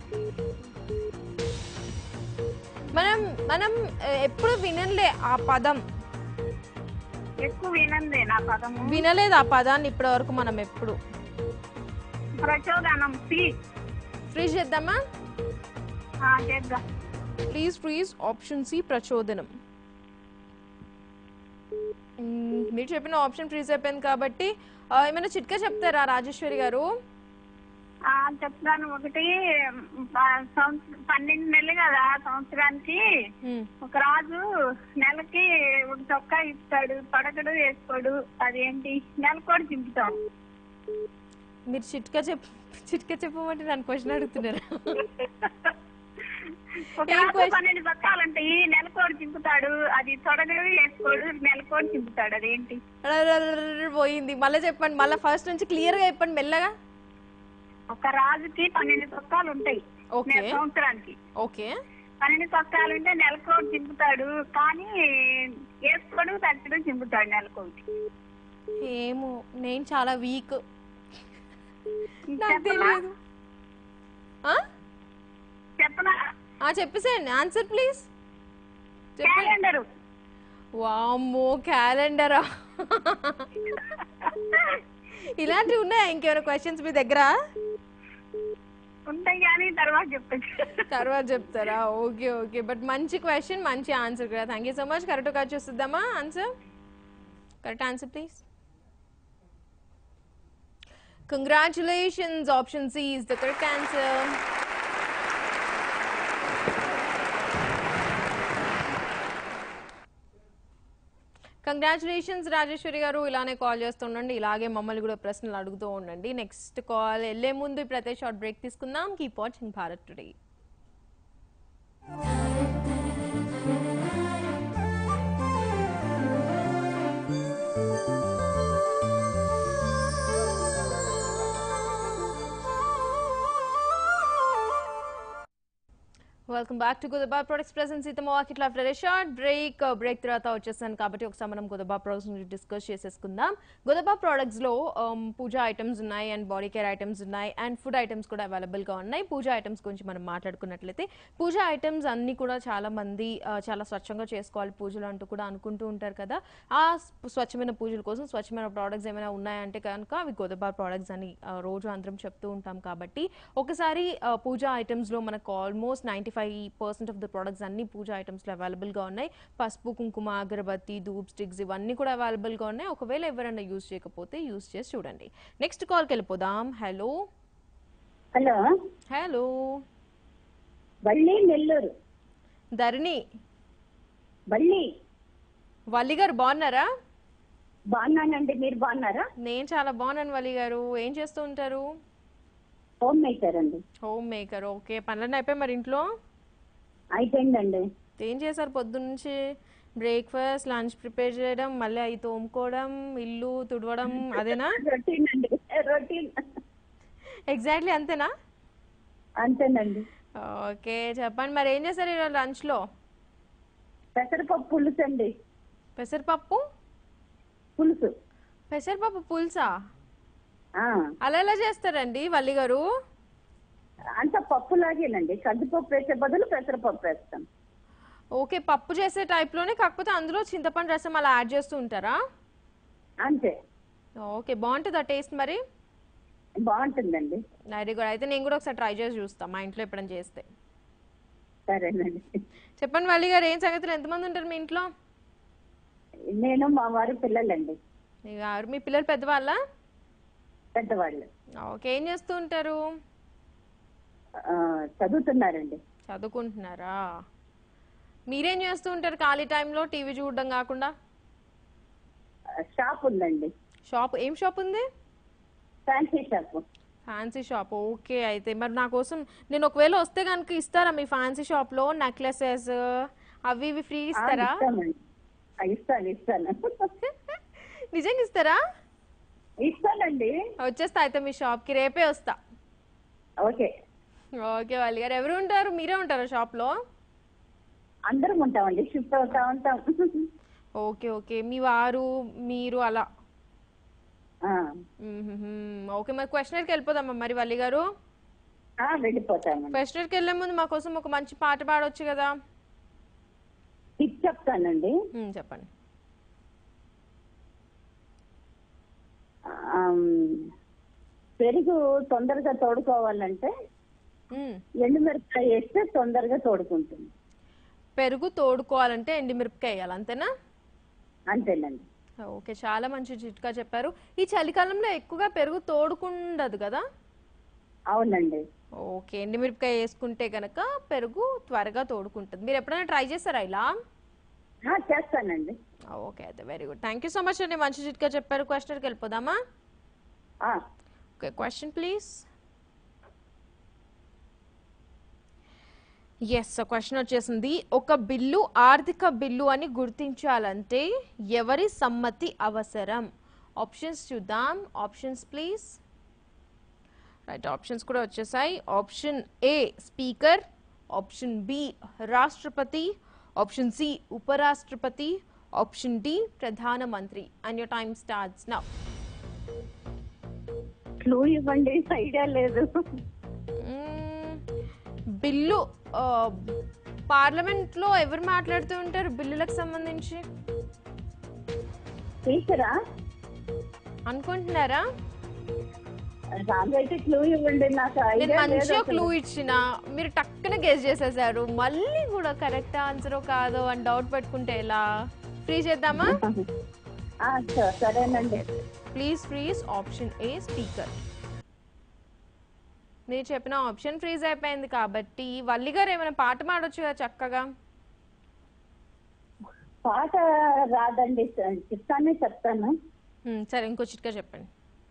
మనం మనం ఆ, ఎప్పుడు వినలే ఆ పదం ఎక్కువ వినందే నా పదము వినలేదు ఆ పదాన్ని ఇప్పటి వరకు మనం ఎప్పుడు ప్రచోదనం సి ఫ్రీజ్ చేద్దామా ఆ, చేద్దాం ప్లీజ్ ప్లీజ్ ఆప్షన్ సి ప్రచోదనం మ్మ్, మీరు చెప్పిన ఆప్షన్ ఫ్రీజ్ అయిపోయింది కాబట్టి ఆ, ఏమైనా చిట్కా చెప్తారా రాజేశ్వరి గారు ఆ, చెప్తాను ఒకటి ఆ, సంవత్సరం పన్నెండు నెలలు కదా సంవత్సరానికి మ్మ్. ఒక రాజు నెలకి ఒక చొక్కా ఇస్తాడు పడకడు వేసుకోడు అదేంటి నెలకోటి చింపుతాం మీరు చిట్కా చెప్ చిట్కా చెప్పమంటే నన్ను క్వశ్చన్ అడుగుతున్నారా ఒక ఏం రాజు question? పన్నెండు చొక్కాలుంటాయి నెలకోటి చింపుతాడు అది తొడగడు వేసుకోడు నెలకోటి చింపుతాడు అదేంటి రరరరరర పోయింది మళ్ళీ చెప్పండి మళ్ళీ ఫస్ట్ నుంచి క్లియర్ గా చెప్పండి మెల్లగా ఒక రాజుకి పన్నెండు చొక్కాలు ఉంటాయి ఓకే నెల సంవత్సరానికి ఓకే పన్నెండు చొక్కాలు ఉంటే నెలకోటి చింపుతాడు కానీ వేసుకోడు తట్టడు చింపుతాడు నెలకోటి ఏమో నేను చాలా వీక్ నాకు చెప్పనా? తెలియదు ఆ? చెప్పనా ఆ, చెప్పేసేయండి ఆన్సర్ ప్లీజ్ చెప్పండి క్యాలెండరు వామ్మో క్యాలెండరా ఇలాంటివి ఉన్నాయా ఇంకేమైనా క్వశ్చన్స్ మీ దగ్గర ఉంటాయి కానీ తర్వాత చెప్పచ్చు తర్వాత చెప్తారా ఓకే ఓకే బట్ మంచి క్వశ్చన్ మంచి ఆన్సర్ కదా thank you so much correct గా చూస్తుందామా answer correct answer please congratulations option C is the correct answer congratulations Rajeswari గారు ఇలానే కాల్ చేస్తుండండి ఇలాగే మమ్మల్ని కూడా ప్రశ్నలు అడుగుతూ ఉండండి నెక్స్ట్ కాల్ వెళ్ళే ముందు ఇప్పుడు అయితే షార్ట్ బ్రేక్ తీసుకుందాం keep watching Bharat today welcome back to గుదబా ప్రొడక్ట్స్ ప్రెసెన్స్ సీతమ్మ వాకిట్ after a short break break తర్వాత వచ్చేసాను కాబట్టి ఒకసారి మనం గుదబా ప్రొడక్ట్స్ గురించి డిస్కస్ చేసేసుకుందాం గుదబా ప్రొడక్ట్స్ లో um, పూజా ఐటమ్స్ ఉన్నాయి అండ్ బాడీ కేర్ ఐటమ్స్ ఉన్నాయి అండ్ ఫుడ్ ఐటమ్స్ కూడా అవైలబుల్ గా ఉన్నాయి పూజా ఐటమ్స్ గురించి మనం మాట్లాడుకున్నట్లయితే పూజా ఐటమ్స్ అన్ని కూడా చాలా మంది ఆ, చాలా స్వచ్ఛంగా చేసుకోవాలి పూజలు అంటూ కూడా అనుకుంటూ ఉంటారు కదా ఆ స్వ- స్వచ్ఛమైన పూజల కోసం స్వచ్ఛమైన ప్రోడక్ట్స్ ఏమైనా ఉన్నాయంటే కనుక అవి గోదబా ప్రోడక్ట్స్ అని ఆ, రోజు అందరం చెప్తూ ఉంటాం కాబట్టి ఒకసారి ఆ, పూజా ఐటమ్స్ లో మనకు almost ninety five five percent of the products అన్ని పూజ ఐటమ్స్లో అవైలబుల్గా ఉన్నాయి పసుపు కుంకుమ అగరబత్తి ధూప్ స్టిక్స్ ఇవన్నీ కూడా అవైలబుల్గా ఉన్నాయి ఒకవేళ ఎవరైనా యూజ్ చేయకపోతే యూజ్ చేసి చూడండి నెక్స్ట్ కాల్కి వెళ్ళిపోదాం హలో హలో హలో బళ్ళి నెల్లూరు ధరణి బళ్ళి వల్లి గారు బాగున్నారా బాగున్నానండి మీరు బాగున్నారా నేను చాలా బాగున్నాను వల్లి గారు ఏం చేస్తూ ఉంటారు హోమ్ మేకర్ అండి హోమ్ మేకర్ ఓకే పనులన్నీ అయిపోయి మరి ఇంట్లో అయిపోయిందండి ఏం చేశారు పొద్దున్నుంచి బ్రేక్ఫాస్ట్ లంచ్ ప్రిపేర్ చేయడం మళ్ళీ అవి తోముకోవడం ఇల్లు తుడవడం అదేనా రొటీన్ అండి రొటీన్ ఎగ్జాక్ట్లీ అంతేనా అంతేనండి ఓకే చెప్పండి మరి ఏం చేశారు ఈరోజు లంచ్లో పెసరపప్పు పులుసు అండి పెసరపప్పు పులుసు పెసరపప్పు పులుసా ఆ, అలా ఎలా చేస్తారండి వల్లి గారు అంత పప్పులాగేనండి కందిపప్పు వేసే బదులు పెసరపప్పు వేస్తాం ఓకే పప్పు చేసే టైప్లోనే కాకపోతే అందులో చింతపండు రసం అలా యాడ్ చేస్తూ ఉంటారా అంతే ఓకే బాగుంటుందా టేస్ట్ మరి బాగుంటుందండి వెరీ గుడ్ అయితే నేను కూడా ఒకసారి ట్రై చేసి చూస్తాను మా ఇంట్లో ఎప్పుడైనా చేస్తే సరేనండి చెప్పండి వల్లి గారు ఏం సంగతులు ఎంతమంది ఉంటారు మీ ఇంట్లో నేను మా వారి పిల్లలండి మీ గారు మీ పిల్లలు పెద్దవాళ్ళ పెద్దవాళ్ళు ఓకే ఏం చేస్తూ ఉంటారు ఆ, చదువుతున్నారండి చదువుకుంటున్నారా మీరేం చేస్తూ ఉంటారు ఖాళీ టైంలో టీవీ చూడడం కాకుండా ఆ, షాప్ ఉందండి షాప్ ఏం షాప్ ఉంది fancy shop fancy shop okay అయితే మరి నా కోసం నేను ఒకవేళ వస్తే కనుక ఇస్తారా మీ ఫ్యాన్సీ షాప్లో నెక్లెసెస్ అవి ఇవి ఫ్రీ ఆ, ఇస్తారా ఇస్తామండి ఆ, ఇస్తాను ఇస్తాను నిజంగా ఇస్తారా ఇస్తానండి వచ్చేస్తా అయితే మీ షాప్కి రేపే వస్తా ఓకే ఓకే వాళ్ళు గారు ఎవరు ఉంటారు మీరే ఉంటారా షాప్లో అందరం ఉంటామండి షిఫ్ట్ అవుతా ఉంటాం ఓకే ఓకే మీ వారు మీరు అలా ఆ, మ్మ్హ్మ్. ఓకే మరి క్వశ్చనర్కి వెళ్ళిపోదామా మరి వల్లి గారు ఆ, వెళ్ళిపోతామండి క్వశ్చనర్కి వెళ్ళే ముందు మా కోసం ఒక మంచి పాట పాడొచ్చు కదా టిప్ చెప్తానండి మ్మ్, చెప్పండి ఆమ్, పెరుగు తొందరగా తోడుకోవాలంటే మ్మ్. ఎండుమిరపకాయ వేస్తే తొందరగా తోడుకుంటుంది పెరుగు తోడుకోవాలంటే ఎండిమిరపకాయ వేయాలి అంతేనా అంతేనండి ఓకే చాలా మంచి చిట్కా చెప్పారు ఈ చలికాలంలో ఎక్కువగా పెరుగు తోడుకుండదు కదా అవునండి ఓకే ఎండిమిరపకాయ వేసుకుంటే కనుక పెరుగు త్వరగా తోడుకుంటుంది మీరు ఎప్పుడైనా ట్రై చేస్తారా ఇలా ఆ, చేస్తానండి ఓకే అయితే very good thank you so much అండి మంచి చిట్కా చెప్పారు క్వశ్చన్కి వెళ్ళిపోదామా ఆ, okay question please yes question వచ్చేసింది ఒక బిల్లు ఆర్థిక బిల్లు అని గుర్తించాలంటే ఎవరి సమ్మతి అవసరం ఆప్షన్స్ చూద్దాం ఆప్షన్స్ ప్లీజ్ రైట్ ఆప్షన్స్ కూడా వచ్చేసాయి option A speaker option B రాష్ట్రపతి ఆప్షన్ సి ఉపరాష్ట్రపతి ఆప్షన్ డి ప్రధానమంత్రి and your time starts now clue ఇవ్వండి ఐడియా లేదు మ్మ్. బిల్లు ఆ, పార్లమెంట్లో ఎవరు మాట్లాడుతూ ఉంటారు బిల్లులకు సంబంధించి టీచరా అనుకుంటున్నారా రాగైతే క్లూ ఇవ్వండి నాకు నేను ఐడియా లేదు మంచిగా అసలు. క్లూ ఇచ్చిన మీరు టక్కున గెస్ చేసేసారు మళ్ళీ కూడా కరెక్ట్ ఆన్సర్ కాదో అని డౌట్ పెట్టుకుంటే ఎలా ఫ్రీ చేద్దామా ఆ, స- సరేనండి please freeze option A speaker మీరు చెప్పిన ఆప్షన్ ఫ్రీజ్ అయిపోయింది కాబట్టి వల్లి గారు ఏమైనా పాట పాడొచ్చు కదా చక్కగా పాట రాదండి చెప్తానే చెప్తాను మ్మ్, సరే ఇంకో చిట్కా చెప్పండి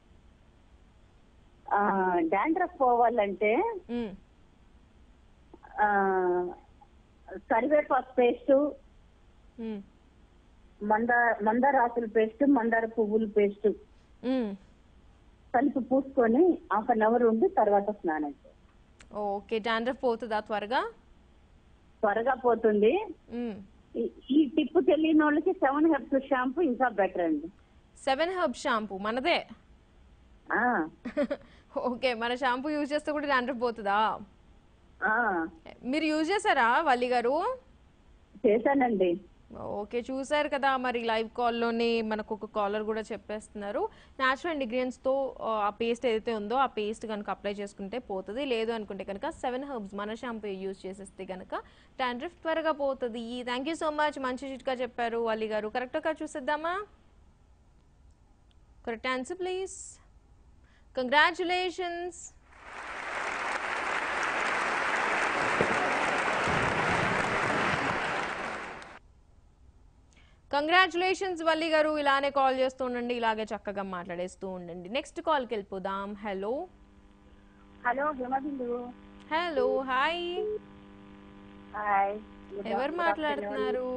డాండ్రఫ్ పోవాలంటే మ్మ్. ఆ, కరివేపాకు పేస్ట్ మ్మ్. మందా మందార ఆకుల పేస్ట్ మందార పువ్వుల పేస్ట్ మ్మ్. కలిపి పూసుకొని హాఫ్ అన్ అవర్ ఉండి తర్వాత స్నానం చేయాలి. ఓకే డాండ్రఫ్ పోతుందా త్వరగా త్వరగా పోతుంది మ్మ్. ఈ- ఈ టిప్ తెలియని వాళ్ళకి సెవెన్ హెర్బ్స్ షాంపూ ఇంకా బెటర్ అండి సెవెన్ హర్బ్ షాంపూ మనదే ఆ, ఓకే మన షాంపూ యూజ్ చేస్తే కూడా డాండ్రఫ్ పోతుందా ఆ, మీరు యూజ్ చేశారా వల్లి గారు చేశానండి ఓకే చూసారు కదా మరి లైవ్ కాల్లోనే మనకు ఒక కాలర్ కూడా చెప్పేస్తున్నారు న్యాచురల్ ఇంగ్రీడియంట్స్తో ఆ పేస్ట్ ఏదైతే ఉందో ఆ పేస్ట్ కనుక అప్లై చేసుకుంటే పోతుంది లేదు అనుకుంటే కనుక సెవెన్ హర్బ్స్ మన షాంపూ యూజ్ చేసేస్తే కనుక టాండ్రిఫ్ త్వరగా పోతుంది థ్యాంక్ యూ సో మచ్ మంచి చిట్కా చెప్పారు అలీ గారు కరెక్ట్గా చూసేద్దామా correct answer please congratulations congratulations Valli గారు ఇలానే కాల్ చేస్తూ ఉండండి ఇలాగే చక్కగా మాట్లాడేస్తూ ఉండండి నెక్స్ట్ కాల్కి వెళ్ళిపోదాం hello hello Himabindu hello hi hi ఎవరు మాట్లాడుతున్నారు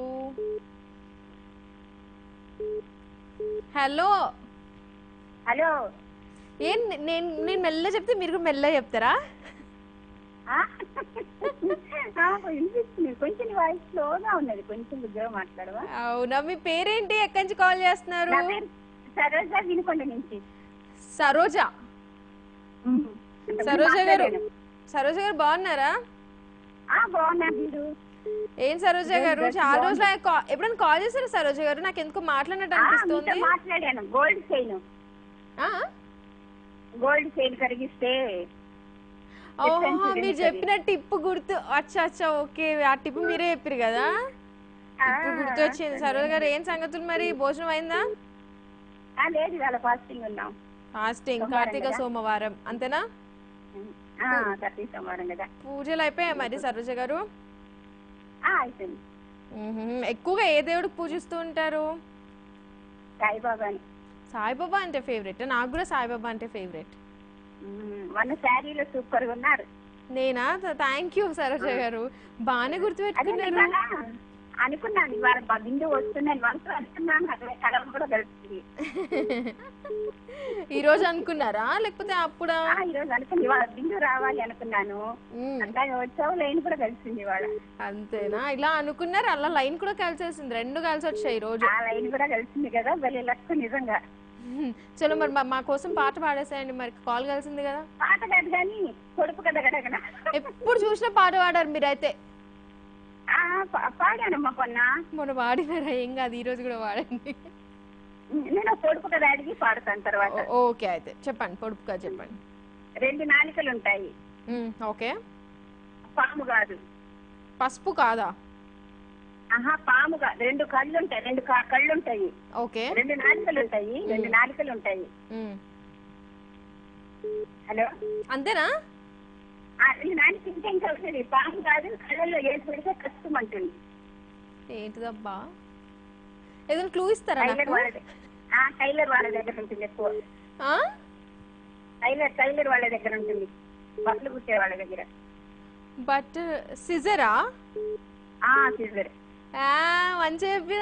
హలో హలో ఏం నేను నేను మెల్ల చెప్తే మీరు కూడా మెల్ల చెప్తారా ఆ? ఆ, వినిపిస్తుంది కొంచెం వాయిస్ స్లోగా ఉన్నది కొంచెం ఉద్యోగం మాట్లాడవా అవునా మీ పేరేంటి ఎక్కడి నుంచి కాల్ చేస్తున్నారు నా పేరు సరోజ వినుకొండ నుంచి సరోజ అంతకుముందు సరోజ గారు మాట్లాడాను. సరోజ గారు బాగున్నారా ఆ బాగున్నా మీరు ఏం సరోజ గారు చాలా రోజులు అయ్యాక కా- ఎప్పుడైనా కాల్ చేశారా సరోజ గారు నాకు ఎందుకో మాట్లాడినట్టు ఆ, మీతో అనిపిస్తుంది మాట్లాడాను గోల్డ్ చైన్ ఆ? గోల్డ్ చైన్ కరిగిస్తే ఓహో చెప్పాను మీరు చూడండి చెప్పిన టిప్ గుర్తు అచ్చా అచ్చా ఓకే ఆ టిప్ మీరే చెప్పారు కదా ఇప్పుడు గుర్తొచ్చింది సరోజ గారు ఏం సంగతులు మరి భోజనం అయిందా ఆ, లేదు ఇవాళ ఫాస్టింగ్ ఉన్నాం ఫాస్టింగ్ సోమవారం కార్తీక కదా? సోమవారం అంతేనా ఆ, థర్టీ సోమవారం కదా పూజలు అయిపోయాయి మరి సరోజ గారు ఆ, అయిపోయింది మ్మ్హ్మ్. ఎక్కువగా ఏ దేవుడికి పూజిస్తూ ఉంటారు సాయిబాబాని సాయిబాబా అంటే ఫేవరెట్ నాకు కూడా సాయిబాబా అంటే ఫేవరెట్ మ్మ్. మొన్న శారీలో సూపర్ గా ఉన్నారు నేనా థ్యాంక్ యూ సరోజ గారు బాగానే అదే గుర్తుపెట్టుకున్నారు ఇవాళ అనుకున్నాను ఇవాళ బ- బిందు వస్తున్నాను మనసు అనుకున్నాను అదే కలం కూడా కలిసింది ఈ రోజు అనుకున్నారా లేకపోతే అప్పుడా ఆ, ఈ రోజు అనుకుని ఇవాళ బిందు రావాలి అనుకున్నాను మ్మ్. అట్లాగే వచ్చావు లైన్ కూడా కలిసింది ఇవాళ అంతేనా ఇలా అనుకున్నారు అలా లైన్ కూడా కలిసేసింది రెండు కలిసి వచ్చాయి ఈ రోజు ఆ లైన్ కూడా కలిసింది కదా వెళ్ళి లక్కు నిజంగా చలో మరి మా- మా కోసం పాట పాడేసేయండి మరి కాల్ కలిసింది కదా పాట కాదు కానీ కొడుపు కదా గడగడ ఎప్పుడు చూసినా పాట పాడారు మీరైతే ఆ, పా- పాడానమ్మా కొన్న మొన్న పాడినారా ఏం కాదు ఈ రోజు కూడా పాడండి నేను పొడుపు కదా అడిగి పాడతాను తర్వాత ఓ- ఓకే అయితే చెప్పండి పొడుపుగా చెప్పండి రెండు నాలికలు ఉంటాయి మ్మ్, ఓకే పాము కాదు పసుపు కాదా ఆహా పాము కాదు రెండు కళ్ళు ఉంటాయి రెండు కా- కళ్ళు ఉంటాయి ఓకే రెండు నాలికలు ఉంటాయి రెండు నాలికలు ఉంటాయి మ్మ్. హలో అంతేనా ఆ రెండు నాలికలు ఇంకా ఇంకా ఉంటుంది పాము కాదు కళ్ళల్లో ఏది పెడితే కష్టమంటుంది ఏంటిదబ్బా ఏదైనా క్లూ ఇస్తారా టైలర్ నాకు వాళ్ళ దగ్గర ఆ, టైలర్ వాళ్ళ దగ్గర ఉంటుంది ఎక్కువ ఆ? టైలర్ టైలర్ వాళ్ళ దగ్గర ఉంటుంది బట్టలు కుట్టే వాళ్ళ దగ్గర బట్ సిజరా ఆ సిజర్ ఆ, మంచి చెప్పిన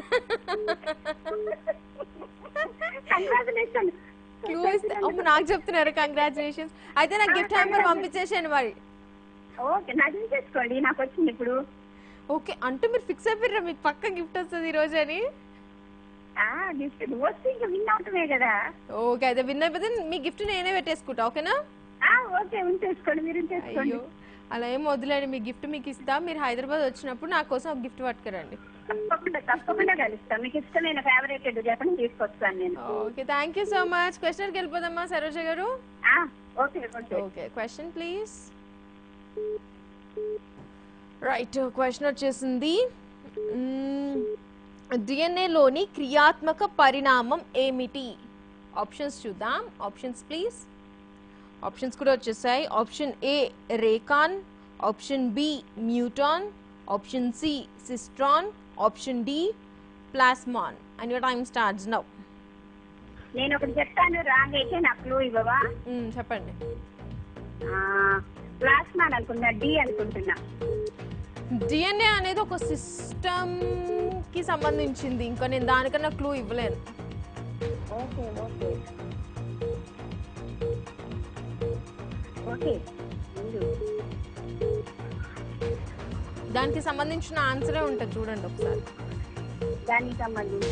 కంగ్రాచులేషన్ క్లూ ఇస్తా అమ్మ నాకు చెప్తున్నారు కంగ్రాచులేషన్స్ అయితే నాకు గిఫ్ట్ హ్యాంపర్ పంపించేసాను మరి ఓకే నాకు చేసుకోండి నాకు వచ్చింది ఇప్పుడు ఓకే అంటే మీరు ఫిక్స్ అయిపోయారా మీకు పక్క గిఫ్ట్ వస్తుంది ఈ రోజు అని ఆ గిఫ్ట్ వస్తే ఇంకా విన్ అవటమే కదా ఓకే అయితే విన్ అయిపోతే మీ గిఫ్ట్ నేనే పెట్టేసుకుంటా ఓకేనా ఆ ఓకే ఉంచేసుకోండి మీరు ఉంచేసుకోండి అయ్యో అలా ఏం వదిలేండి మీ గిఫ్ట్ మీకు ఇస్తా మీరు హైదరాబాద్ వచ్చినప్పుడు నా కోసం ఒక గిఫ్ట్ పట్టుకురండి తప్పకుండా తప్పకుండా కలుస్తాను మీకు ఇష్టమైన ఫేవరెట్ చెప్పండి తీసుకొస్తాను నేను okay thank you so much క్వశ్చన్కి వెళ్ళిపోదామా సరోజ గారు ఆ, okay okay okay question please right question వచ్చేసింది డిఎన్ఏలోని క్రియాత్మక పరిణామం ఏమిటి ఆప్షన్స్ చూద్దాం ఆప్షన్స్ ప్లీజ్ ఆప్షన్స్ కూడా వచ్చేసాయి option A recon option B muton option C cistron option D plasmon and your time starts now నేను ఒకటి చెప్తాను రాంగ్ అయితే నాకు క్లూ ఇవ్వవా చెప్పండి ప్లాస్మా అనుకున్నా డి అనుకుంటున్నా డిఎన్ఏ అనేది ఒక సిస్టమ్ కి సంబంధించింది ఇంకా నేను దానికన్నా క్లూ ఇవ్వలేను ఓకే ఓకే ఓకే ముందు దానికి సంబంధించిన ఆన్సరే ఉంటుంది చూడండి ఒకసారి దానికి సంబంధించి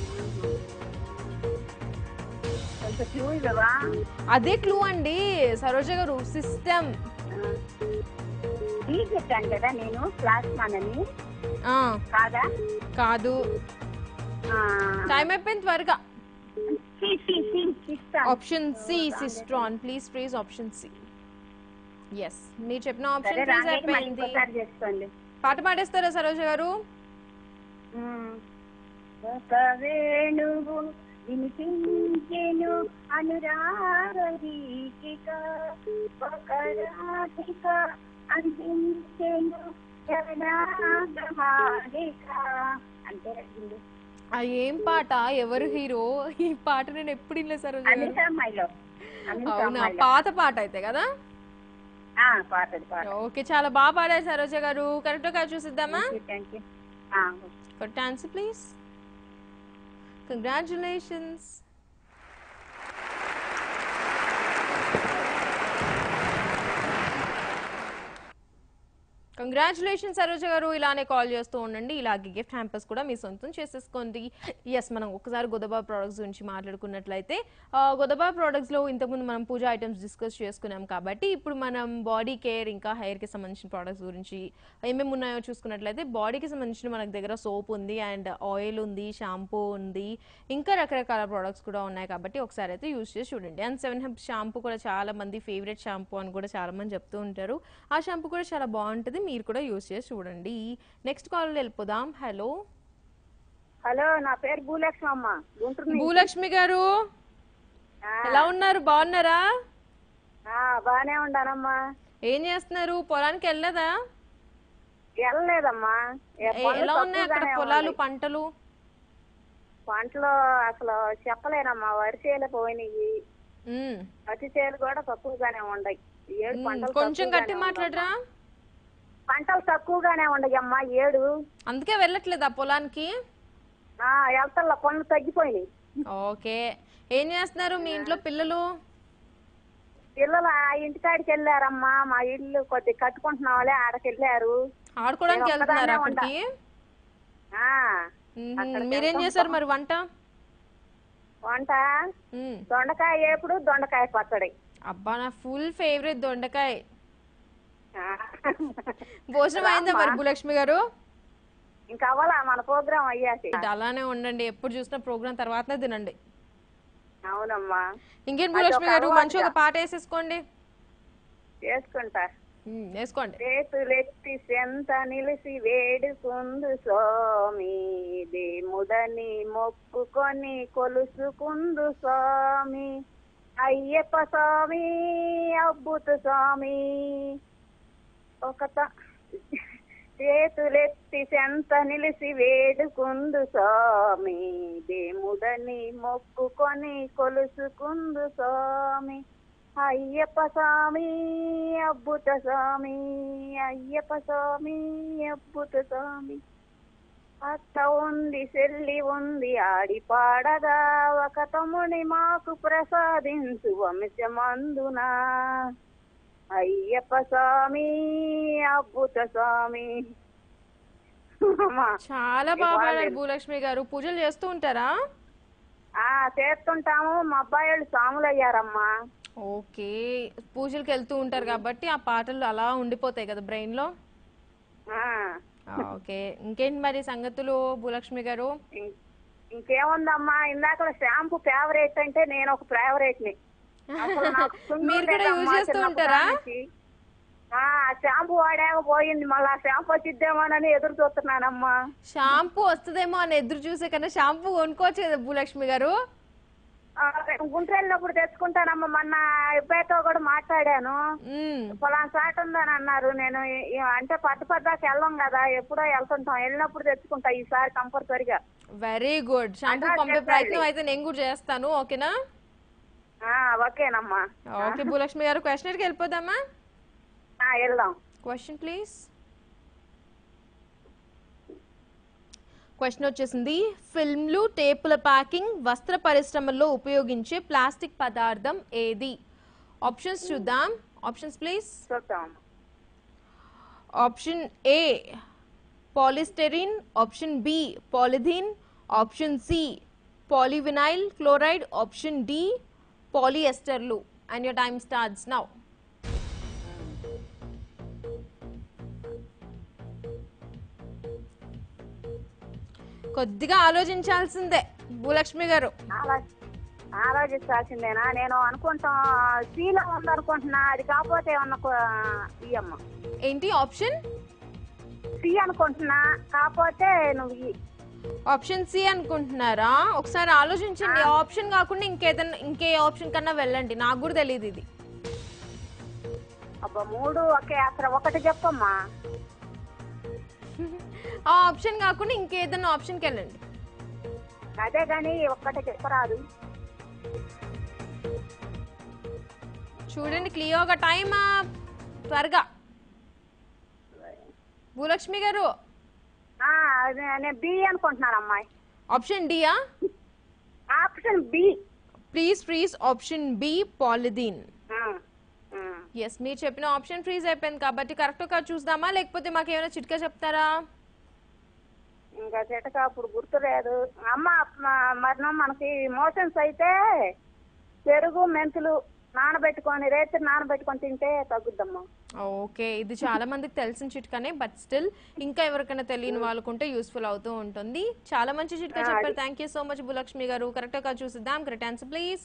కొంచెం క్లూ ఇవ్వవా అదే క్లూ అండి సరోజ గారు సిస్టమ్ డి చెప్పాను కదా నేను ప్లాస్మానని ఆ, కాదా కాదు ఆ, టైం అయిపోయింది త్వరగా C, C, C, sister. Option C cistron please please option C yes మీరు చెప్పిన సరే ఆప్షన్ ప్లీజ్ రాంగైతే మళ్ళీ అయిపోయింది ఇంకోసారి చేసుకోండి పాట పాడేస్తారా సరోజ గారు ఉమ్. ఒక వేణువు వినిపించెను అనురాగ గీతిక ఒక రాధిక అందించెను జగనాగమాలిక అంతే రాసింది. ఆ ఏం పాట ఎవరు హీరో ఈ పాట నేను ఎప్పుడు వినలేదు సరోజ గారు అమిత అమ్మాయిలో అమిత అవునా అమ్మాయిలో పాత పాట అయితే కదా ఆ, పాతది పాట ఓకే చాలా బాగా పాడారు సరోజ గారు కరెక్ట్ గా చూసిద్దామా thank you correct answer please congratulations congratulation Saroja గారు ఇలానే కాల్ చేస్తూ ఉండండి ఇలాగే గిఫ్ట్ హ్యాంపర్స్ కూడా మీ సొంతం చేసేసుకోండి ఎస్ మనం ఒకసారి గొదబా ప్రోడక్ట్స్ గురించి మాట్లాడుకున్నట్లయితే ఆ, గొదబా ప్రోడక్ట్స్లో ఇంతకుముందు మనం పూజ ఐటమ్స్ డిస్కస్ చేసుకున్నాం కాబట్టి ఇప్పుడు మనం బాడీ కేర్ ఇంకా హెయిర్కి సంబంధించిన ప్రోడక్ట్స్ గురించి ఏమేమి ఉన్నాయో చూసుకున్నట్లయితే బాడీకి సంబంధించిన మనకి దగ్గర సోప్ ఉంది అండ్ ఆయిల్ ఉంది షాంపూ ఉంది ఇంకా రకరకాల ప్రోడక్ట్స్ కూడా ఉన్నాయి కాబట్టి ఒకసారి అయితే యూజ్ చేసి చూడండి అండ్ సెవెన్ హెప్ షాంపూ కూడా చాలా మంది ఫేవరెట్ షాంపూ అని కూడా చాలా మంది చెప్తూ ఉంటారు ఆ షాంపూ కూడా చాలా బాగుంటుంది మీరు కూడా యూజ్ చేసి చూడండి నెక్స్ట్ కాల్ వెళ్ళిపోదాం హలో హలో నా పేరు భూలక్ష్మి అమ్మ గుంటూరు నుంచి. భూలక్ష్మి గారు ఆ, ఎలా ఉన్నారు బాగున్నారా ఆ, బానే ఉండానమ్మా ఏం చేస్తున్నారు పొలానికి వెళ్ళలేదా వెళ్ళలేదమ్మా ఏ ఏ- పనులు ఎలా ఉన్నాయి అక్కడ తక్కువగానే పొలాలు ఉన్నాయి. పంటలు పంటలు అసలు చెప్పలేనమ్మా వరి చేలు పోయినాయి మ్మ్. పత్తి చేలు కూడా తక్కువగానే ఉన్నాయి ఈ ఏడు మ్మ్. పంటలు కొంచెం తక్కువగానే గట్టి మాట్లాడరా ఉండమ్మా. పంటలు తక్కువగానే ఉన్నాయి అమ్మా ఏడు అందుకే వెళ్ళట్లేదా పొలానికి ఆ వెళ్తల్లా పనులు తగ్గిపోయినాయి ఓకే ఏం చేస్తున్నారు మీ ఇంట్లో పిల్లలు పిల్లలు ఆ ఇంటికాడికి వెళ్ళారమ్మా మా ఇల్లు కొద్ది కట్టుకుంటున్న వాళ్ళే ఆడకి వెళ్ళారు ఆడుకోవడానికి నేను వెళ్తున్నారు ఒక్కదాన్నే ఉండా. అక్కడికి ఆ మ్మ్. అక్కడికి మీరేం వెళ్తాం. చేశారు మరి వంట వంట మ్మ్. దొండకాయ ఏపుడు దొండకాయ పచ్చడి అబ్బా నా ఫుల్ ఫేవరెట్ దొండకాయ ఆ. భోజనం అయిందా మరి భూలక్ష్మి గారు ఇంకా అవ్వాలా మన ప్రోగ్రాం అయ్యాక అలానే ఉండండి ఎప్పుడు చూసినా ప్రోగ్రామ్ తర్వాతనే తినండి అవునమ్మా ఇంకేం అది భూలక్ష్మి ఒక గారు అలవాటుగా. మంచి ఒక పాట వేసేసుకోండి చేసుకుంటా మ్మ్, వేసుకోండి చేతులెత్తి సెంత నిలిసి వేడుకుందు స్వామి దేముడని మొక్కుకొని కొలుసుకుందు స్వామి అయ్యప్ప స్వామి అబ్బుత స్వామి ఒక త- చేతులెత్తి సెంత నిలిసి వేడుకుందు స్వామి దేముడని మొక్కుకొని కొలుసుకుందు స్వామి అయ్యప్ప స్వామి అబ్బుత స్వామి అయ్యప్ప స్వామి అబ్బుత స్వామి అత్త ఉంది చెల్లి ఉంది ఆడి పాడగా ఒక తమ్ముని మాకు ప్రసాదించు వంశమందున అయ్యప్ప స్వామి అబ్బుత స్వామి అమ్మా, చాలా ఈ బాగా పాట పాడారు లేదు. భూలక్ష్మి గారు పూజలు చేస్తూ ఉంటారా ఆ చేస్తుంటాము మా అబ్బాయి వాళ్ళు సాములు అయ్యారమ్మా ఓకే పూజలకు వెళ్తూ ఉంటారు కాబట్టి ఆ పాటలు అలా ఉండిపోతాయి కదా బ్రెయిన్ లో ఆ, ఓకే ఇంకేంటి మరి సంగతులు భూలక్ష్మి గారు ఇం- ఇంకేముందమ్మా ఇందాక షాంపూ ఫేవరెట్ అంటే నేను ఒక ఫేవరెట్ ని అసలు నాకు సున్ను మీరు కూడా లేదమ్మా యూజ్ చేస్తూ చిన్నప్పటి ఉంటారా నుంచి. ఆ షాంపూ వాడాక పోయింది మళ్ళీ ఆ షాంపూ వచ్చిద్దేమోనని ఎదురు చూస్తున్నానమ్మా షాంపూ వస్తుందేమో అని ఎదురు చూసే కన్నా షాంపూ కొనుక్కోవచ్చు కదా భూలక్ష్మి గారు ఆ, గుంటూరు వెళ్ళినప్పుడు తెచ్చుకుంటానమ్మా మొన్న అబ్బాయితో కూడా మాట్లాడాను మ్మ్. పొలాన్ సాట ఉందని అన్నారు నేను ఈ- ఈ- అంటే పట్టు పద్దాకి వెళ్ళం కదా ఎప్పుడో వెళ్తుంటాం వెళ్ళినప్పుడు తెచ్చుకుంటా ఈసారి కంపల్సరిగా వెరీ గుడ్ షాంపూ అలా పంపే చెప్పాలి. ప్రయత్నం అయితే నేను కూడా చేస్తాను ఓకేనా ఆ, ఓకేనమ్మా ఓకే భూలక్ష్మి గారు క్వశ్చన్కి వెళ్ళిపోదామా ఆ, వెళ్దాం క్వశ్చన్ ప్లీజ్ క్వశ్చన్ వచ్చేసింది ఫిల్మ్లు టేపుల ప్యాకింగ్ వస్త్ర పరిశ్రమల్లో ఉపయోగించే ప్లాస్టిక్ పదార్థం ఏది ఆప్షన్స్ చూద్దాం ఆప్షన్స్ ప్లీజ్ చూద్దాం option A polystyrene option B polythene option C polyvinyl chloride option D పాలిఎస్టర్లు and your time starts now కొద్దిగా ఆలోచించాల్సిందే భూలక్ష్మి గారు ఆలో- ఆలోచించాల్సిందేనా నేను అనుకుంటాం సీలో ఉందనుకుంటున్నా అది కాకపోతే ఏమన్నా ఇయ్యమ్మ ఏంటి ఆప్షన్ సి అనుకుంటున్నా కాకపోతే నువ్వు ఇయ్యి. ఆప్షన్ సి అనుకుంటున్నారా ఒకసారి ఆలోచించండి ఆప్షన్ కాకుండా ఇంకేదన్నా ఇంకే ఆప్షన్ కన్నా వెళ్ళండి నాకు కూడా తెలియదు ఇది అబ్బా మూడు ఒకే అసలు ఒకటి చెప్పమ్మా ఆ ఆప్షన్ కాకుండా ఇంకేదన్నా ఆప్షన్కి వెళ్ళండి అదే గాని ఒక్కటి చెప్పరాదు చూడండి క్లియర్గా టైం త్వరగా భూలక్ష్మి గారు ఆ, అదే నేను బి అనుకుంటున్నాను అమ్మాయి ఆప్షన్ డియా option B please freeze option B polythene yes మీరు చెప్పిన ఆప్షన్ ఫ్రీజ్ అయిపోయింది కాబట్టి కరెక్ట్ గా చూద్దామా లేకపోతే మాకు ఏమైనా చిట్కా చెప్తారా ఇంకా చిటక అప్పుడు గుర్తులేదు అమ్మ మ- మరణం మనకి మోషన్స్ అయితే పెరుగు మెంతులు నానబెట్టుకొని రేత్రి నానబెట్టుకొని తింటే తగ్గుద్దమ్మా ఓకే ఇది చాలా మందికి తెలిసిన చిట్కానే బట్ స్టిల్ ఇంకా ఎవరికైనా తెలియని వాళ్ళకుంటే యూస్ఫుల్ అవుతూ ఉంటుంది చాలా మంచి చిట్కా చెప్పారు thank you so much Bhulakshmi గారు కరెక్ట్ గా చూసిద్దాం కరెక్ట్ ఆన్సర్ ప్లీజ్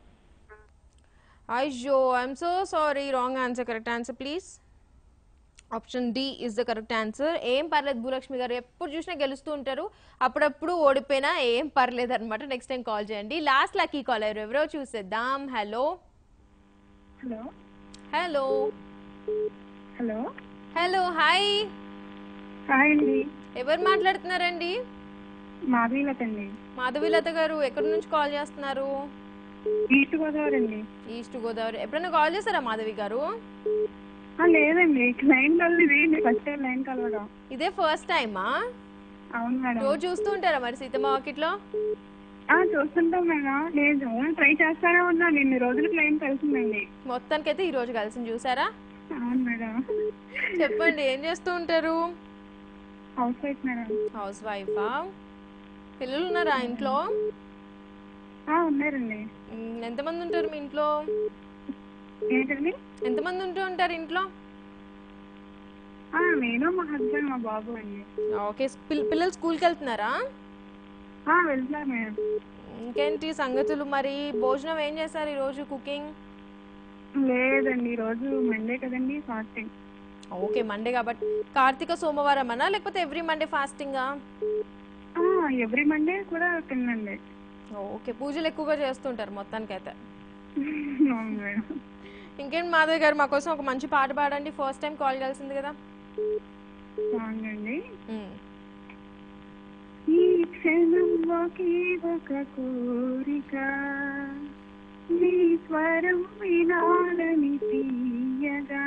అయ్యో I'm so sorry wrong answer correct answer please option D is the correct answer ఏం పర్లేదు భూలక్ష్మి గారు ఎప్పుడు చూసినా గెలుస్తూ ఉంటారు అప్పుడప్పుడు ఓడిపోయినా ఏం పర్లేదు అనమాట నెక్స్ట్ టైం కాల్ చేయండి లాస్ట్ లక్కీ కాల్ ఎవరు ఎవరో చూసేద్దాం hello hello hello hello hello hi hi అండి ఎవరు మాట్లాడుతున్నారండి మాధవీలత అండి మాధవీలత గారు ఎక్కడి నుంచి కాల్ చేస్తున్నారు ఈస్ట్ గోదావరి అండి ఈస్ట్ గోదావరి ఎప్పుడైనా కాల్ చేశారా మాధవి గారు ఆ, లేదండి లైన్ కలది ఫస్ట్ టైం లైన్ కలవడం ఇదే ఫస్ట్ టైమా అవును మేడం రోజు చూస్తూ ఉంటారా మరి సీతమ్మ వాకిట్లో ఆ, చూస్తుంటాం మేడం లేదు ట్రై చేస్తానే ఉన్నాను ఇన్ని రోజులకు లైన్ కలిసిందండి మొత్తానికైతే ఈ రోజు కలిసి చూసారా అవును మేడం చెప్పండి ఏం చేస్తూ ఉంటారు హౌస్ వైఫ్ మేడం హౌస్ వైఫా పిల్లలు ఉన్నారా ఇంట్లో ఆ, ఉన్నారండి మ్, ఎంతమంది ఉంటారు మీ ఇంట్లో ఏంటండి ఎంతమంది ఉంటూ ఉంటారు ఇంట్లో ఆ, నేను మా హస్బెండ్ మా బాబు అండి ఓకే పిల్- పిల్లలు స్కూల్కి వెళ్తున్నారా ఆ, వెళ్తున్నారు మేడం ఇంకేంటి సంగతులు మరి భోజనం ఏం చేశారు ఈరోజు కుకింగ్ లేదండి ఈరోజు మండే కదండి ఫాస్టింగ్ ఓకే మండే కాబట్టి కార్తీక సోమవారం అనా లేకపోతే ఎవ్రీ మండే ఫాస్టింగా ఎవ్రీ మండే కూడా తినండి ఓకే పూజలు ఎక్కువగా చేస్తుంటారు మొత్తానికైతే అవును మేడం ఇంకేంటి మాధవ్ గారు మా కోసం ఒక మంచి పాట పాడండి ఫస్ట్ టైం కాల్ చేయాల్సింది కదా అవునండి మ్. ఈ క్షణంలోకి ఒక కోరిక నీ స్వరం వినాలని తీయగా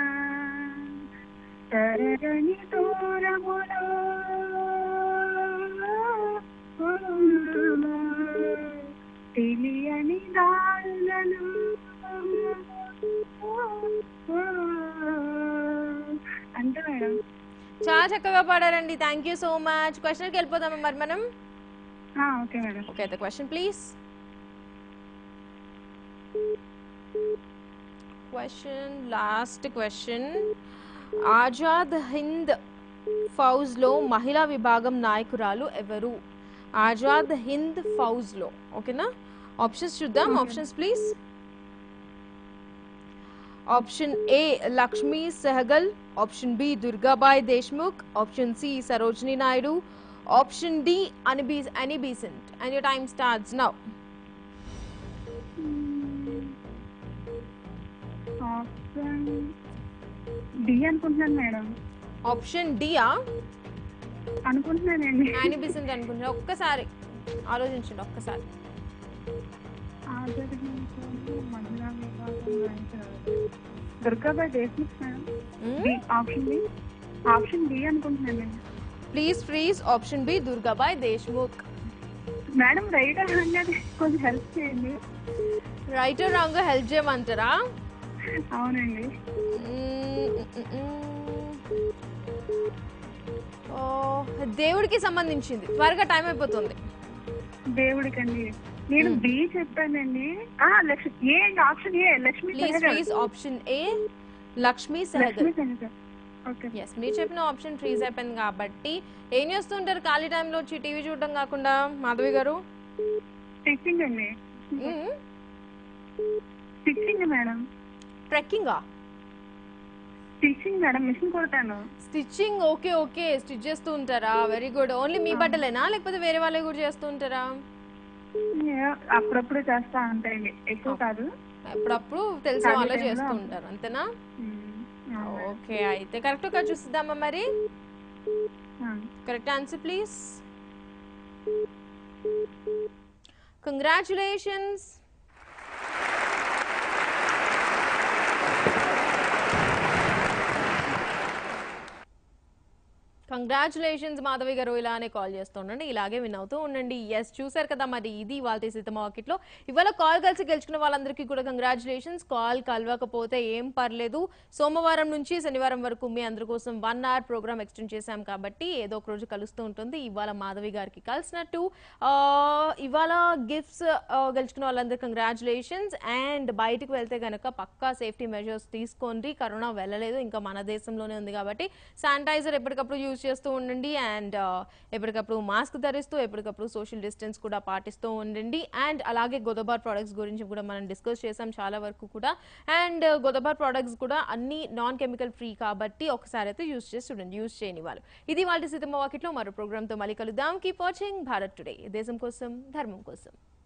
తరగని దూరములో తెలియని దారులను అంతే మేడం చాలా చక్కగా పాడారండి థ్యాంక్ యూ సో మచ్ క్వశ్చన్కి వెళ్ళిపోదామా మరి మనం ఆ, ఓకే మేడం ఓకే అయితే question please question last question Azad Hind ఫౌజ్లో మహిళా విభాగం నాయకురాలు ఎవరు ఆజాద్ హింద్ ఫౌజ్లో ఓకేనా ఆప్షన్స్ చూద్దాం options please option A Lakshmi Sehgal option B Durgabai Deshmukh option C Sarojini Naidu option D అనిబీ Annie Besant and your time starts now option D అనుకుంటున్నాను మేడం ఆప్షన్ డియా అనుకుంటున్నానండి అనీ బీసెంట్ అనుకుంటున్నా ఒక్కసారి ఆలోచించండి ఒక్కసారి ఆదరించిన మహిళా విభాగం నాయకురాలు. Durgabai Deshmukh madam D option B option D అనుకుంటున్నానండి please freeze option B Durgabai Deshmukh madam right అనేది కొంచెం హెల్ప్ చేయండి రైట్ రాంగ్ హెల్ప్ చేయమంటారా అవునండి మ్మ్, మ్మ్, మ్మ్. ఓ, దేవుడికి సంబంధించింది త్వరగా టైం అయిపోతుంది దేవుడికండి నేను బి చెప్పానండి ఆ Lakshmi A option A Lakshmi please Sehgal. Please option A Lakshmi Lakshmi Sehgal Sehgal. Okay yes మీరు చెప్పిన ఆప్షన్ ఫ్రీజ్ అయిపోయింది కాబట్టి ఏం చేస్తుంటారు ఖాళీ టైంలో వచ్చి టీవీ చూడడం కాకుండా మాధవి గారు స్టిచ్చింగ్ అండి స్టిచ్చింగ్ మేడం ట్రెక్కింగా స్టిచ్చింగ్ మేడం మిషన్ కుడతాను స్టిచ్చింగ్ ఓకే ఓకే స్టిచ్ చేస్తూ ఉంటారా వెరీ గుడ్ ఓన్లీ మీ బట్టలేనా లేకపోతే వేరే వాళ్ళే కూడా చేస్తూ ఉంటారా ఏ- అప్పుడప్పుడు చేస్తా ఉంటాయి ఎక్కువ కాదు అప్పుడప్పుడు తెలిసిన ఖాళీ వాళ్ళే టైంలో చేస్తూ ఉంటారు అంతేనా ఉమ్, అవును మేడం. ఓకే అయితే కరెక్ట్ గా చూసిద్దామా మరి ఆ. Correct answer please congratulations congratulations Madhavi గారు ఇలానే కాల్ చేస్తూ ఉండండి ఇలాగే విన్ అవుతూ ఉండండి ఎస్ చూసారు కదా మరి ఇది వాళ్ళ సీత మార్కెట్లో ఇవాళ కాల్ కలిసి గెలుచుకున్న వాళ్ళందరికీ కూడా కంగ్రాచులేషన్స్ కాల్ కలవకపోతే ఏం పర్లేదు సోమవారం నుంచి శనివారం వరకు మీ అందరి కోసం వన్ అవర్ ప్రోగ్రామ్ ఎక్స్టెండ్ చేశాం కాబట్టి ఏదో ఒక రోజు కలుస్తూ ఉంటుంది ఇవాళ మాధవి గారికి కలిసినట్టు ఆ, ఇవాళ గిఫ్ట్స్ గెలుచుకున్న వాళ్ళందరూ కంగ్రాచులేషన్స్ అండ్ బయటకు వెళ్తే గనక పక్కా సేఫ్టీ మెజర్స్ తీసుకోండి కరోనా వెళ్ళలేదు ఇంకా మన దేశంలోనే ఉంది కాబట్టి శానిటైజర్ ఎప్పటికప్పుడు యూజ్ చేస్తూ ఉండండి అండ్ ఎప్పటికప్పుడు మాస్క్ ధరిస్తూ ఎప్పటికప్పుడు సోషల్ డిస్టెన్స్ కూడా పాటిస్తూ ఉండండి అండ్ అలాగే గోదబార్ ప్రోడక్ట్స్ గురించి కూడా మనం డిస్కస్ చేసాం చాలా వరకు కూడా అండ్ గోదబార్ ప్రోడక్ట్స్ కూడా అన్ని నాన్ కెమికల్ ఫ్రీ కాబట్టి ఒకసారి అయితే యూజ్ చేసి చూడండి యూజ్ చేయని వాళ్ళు ఇది వాళ్ళ సీతమ్మ వాకిట్లో మరో ప్రోగ్రామ్తో మళ్ళీ కలుద్దాం కీప్ వాచింగ్ భారత్ టుడే దేశం కోసం ధర్మం కోసం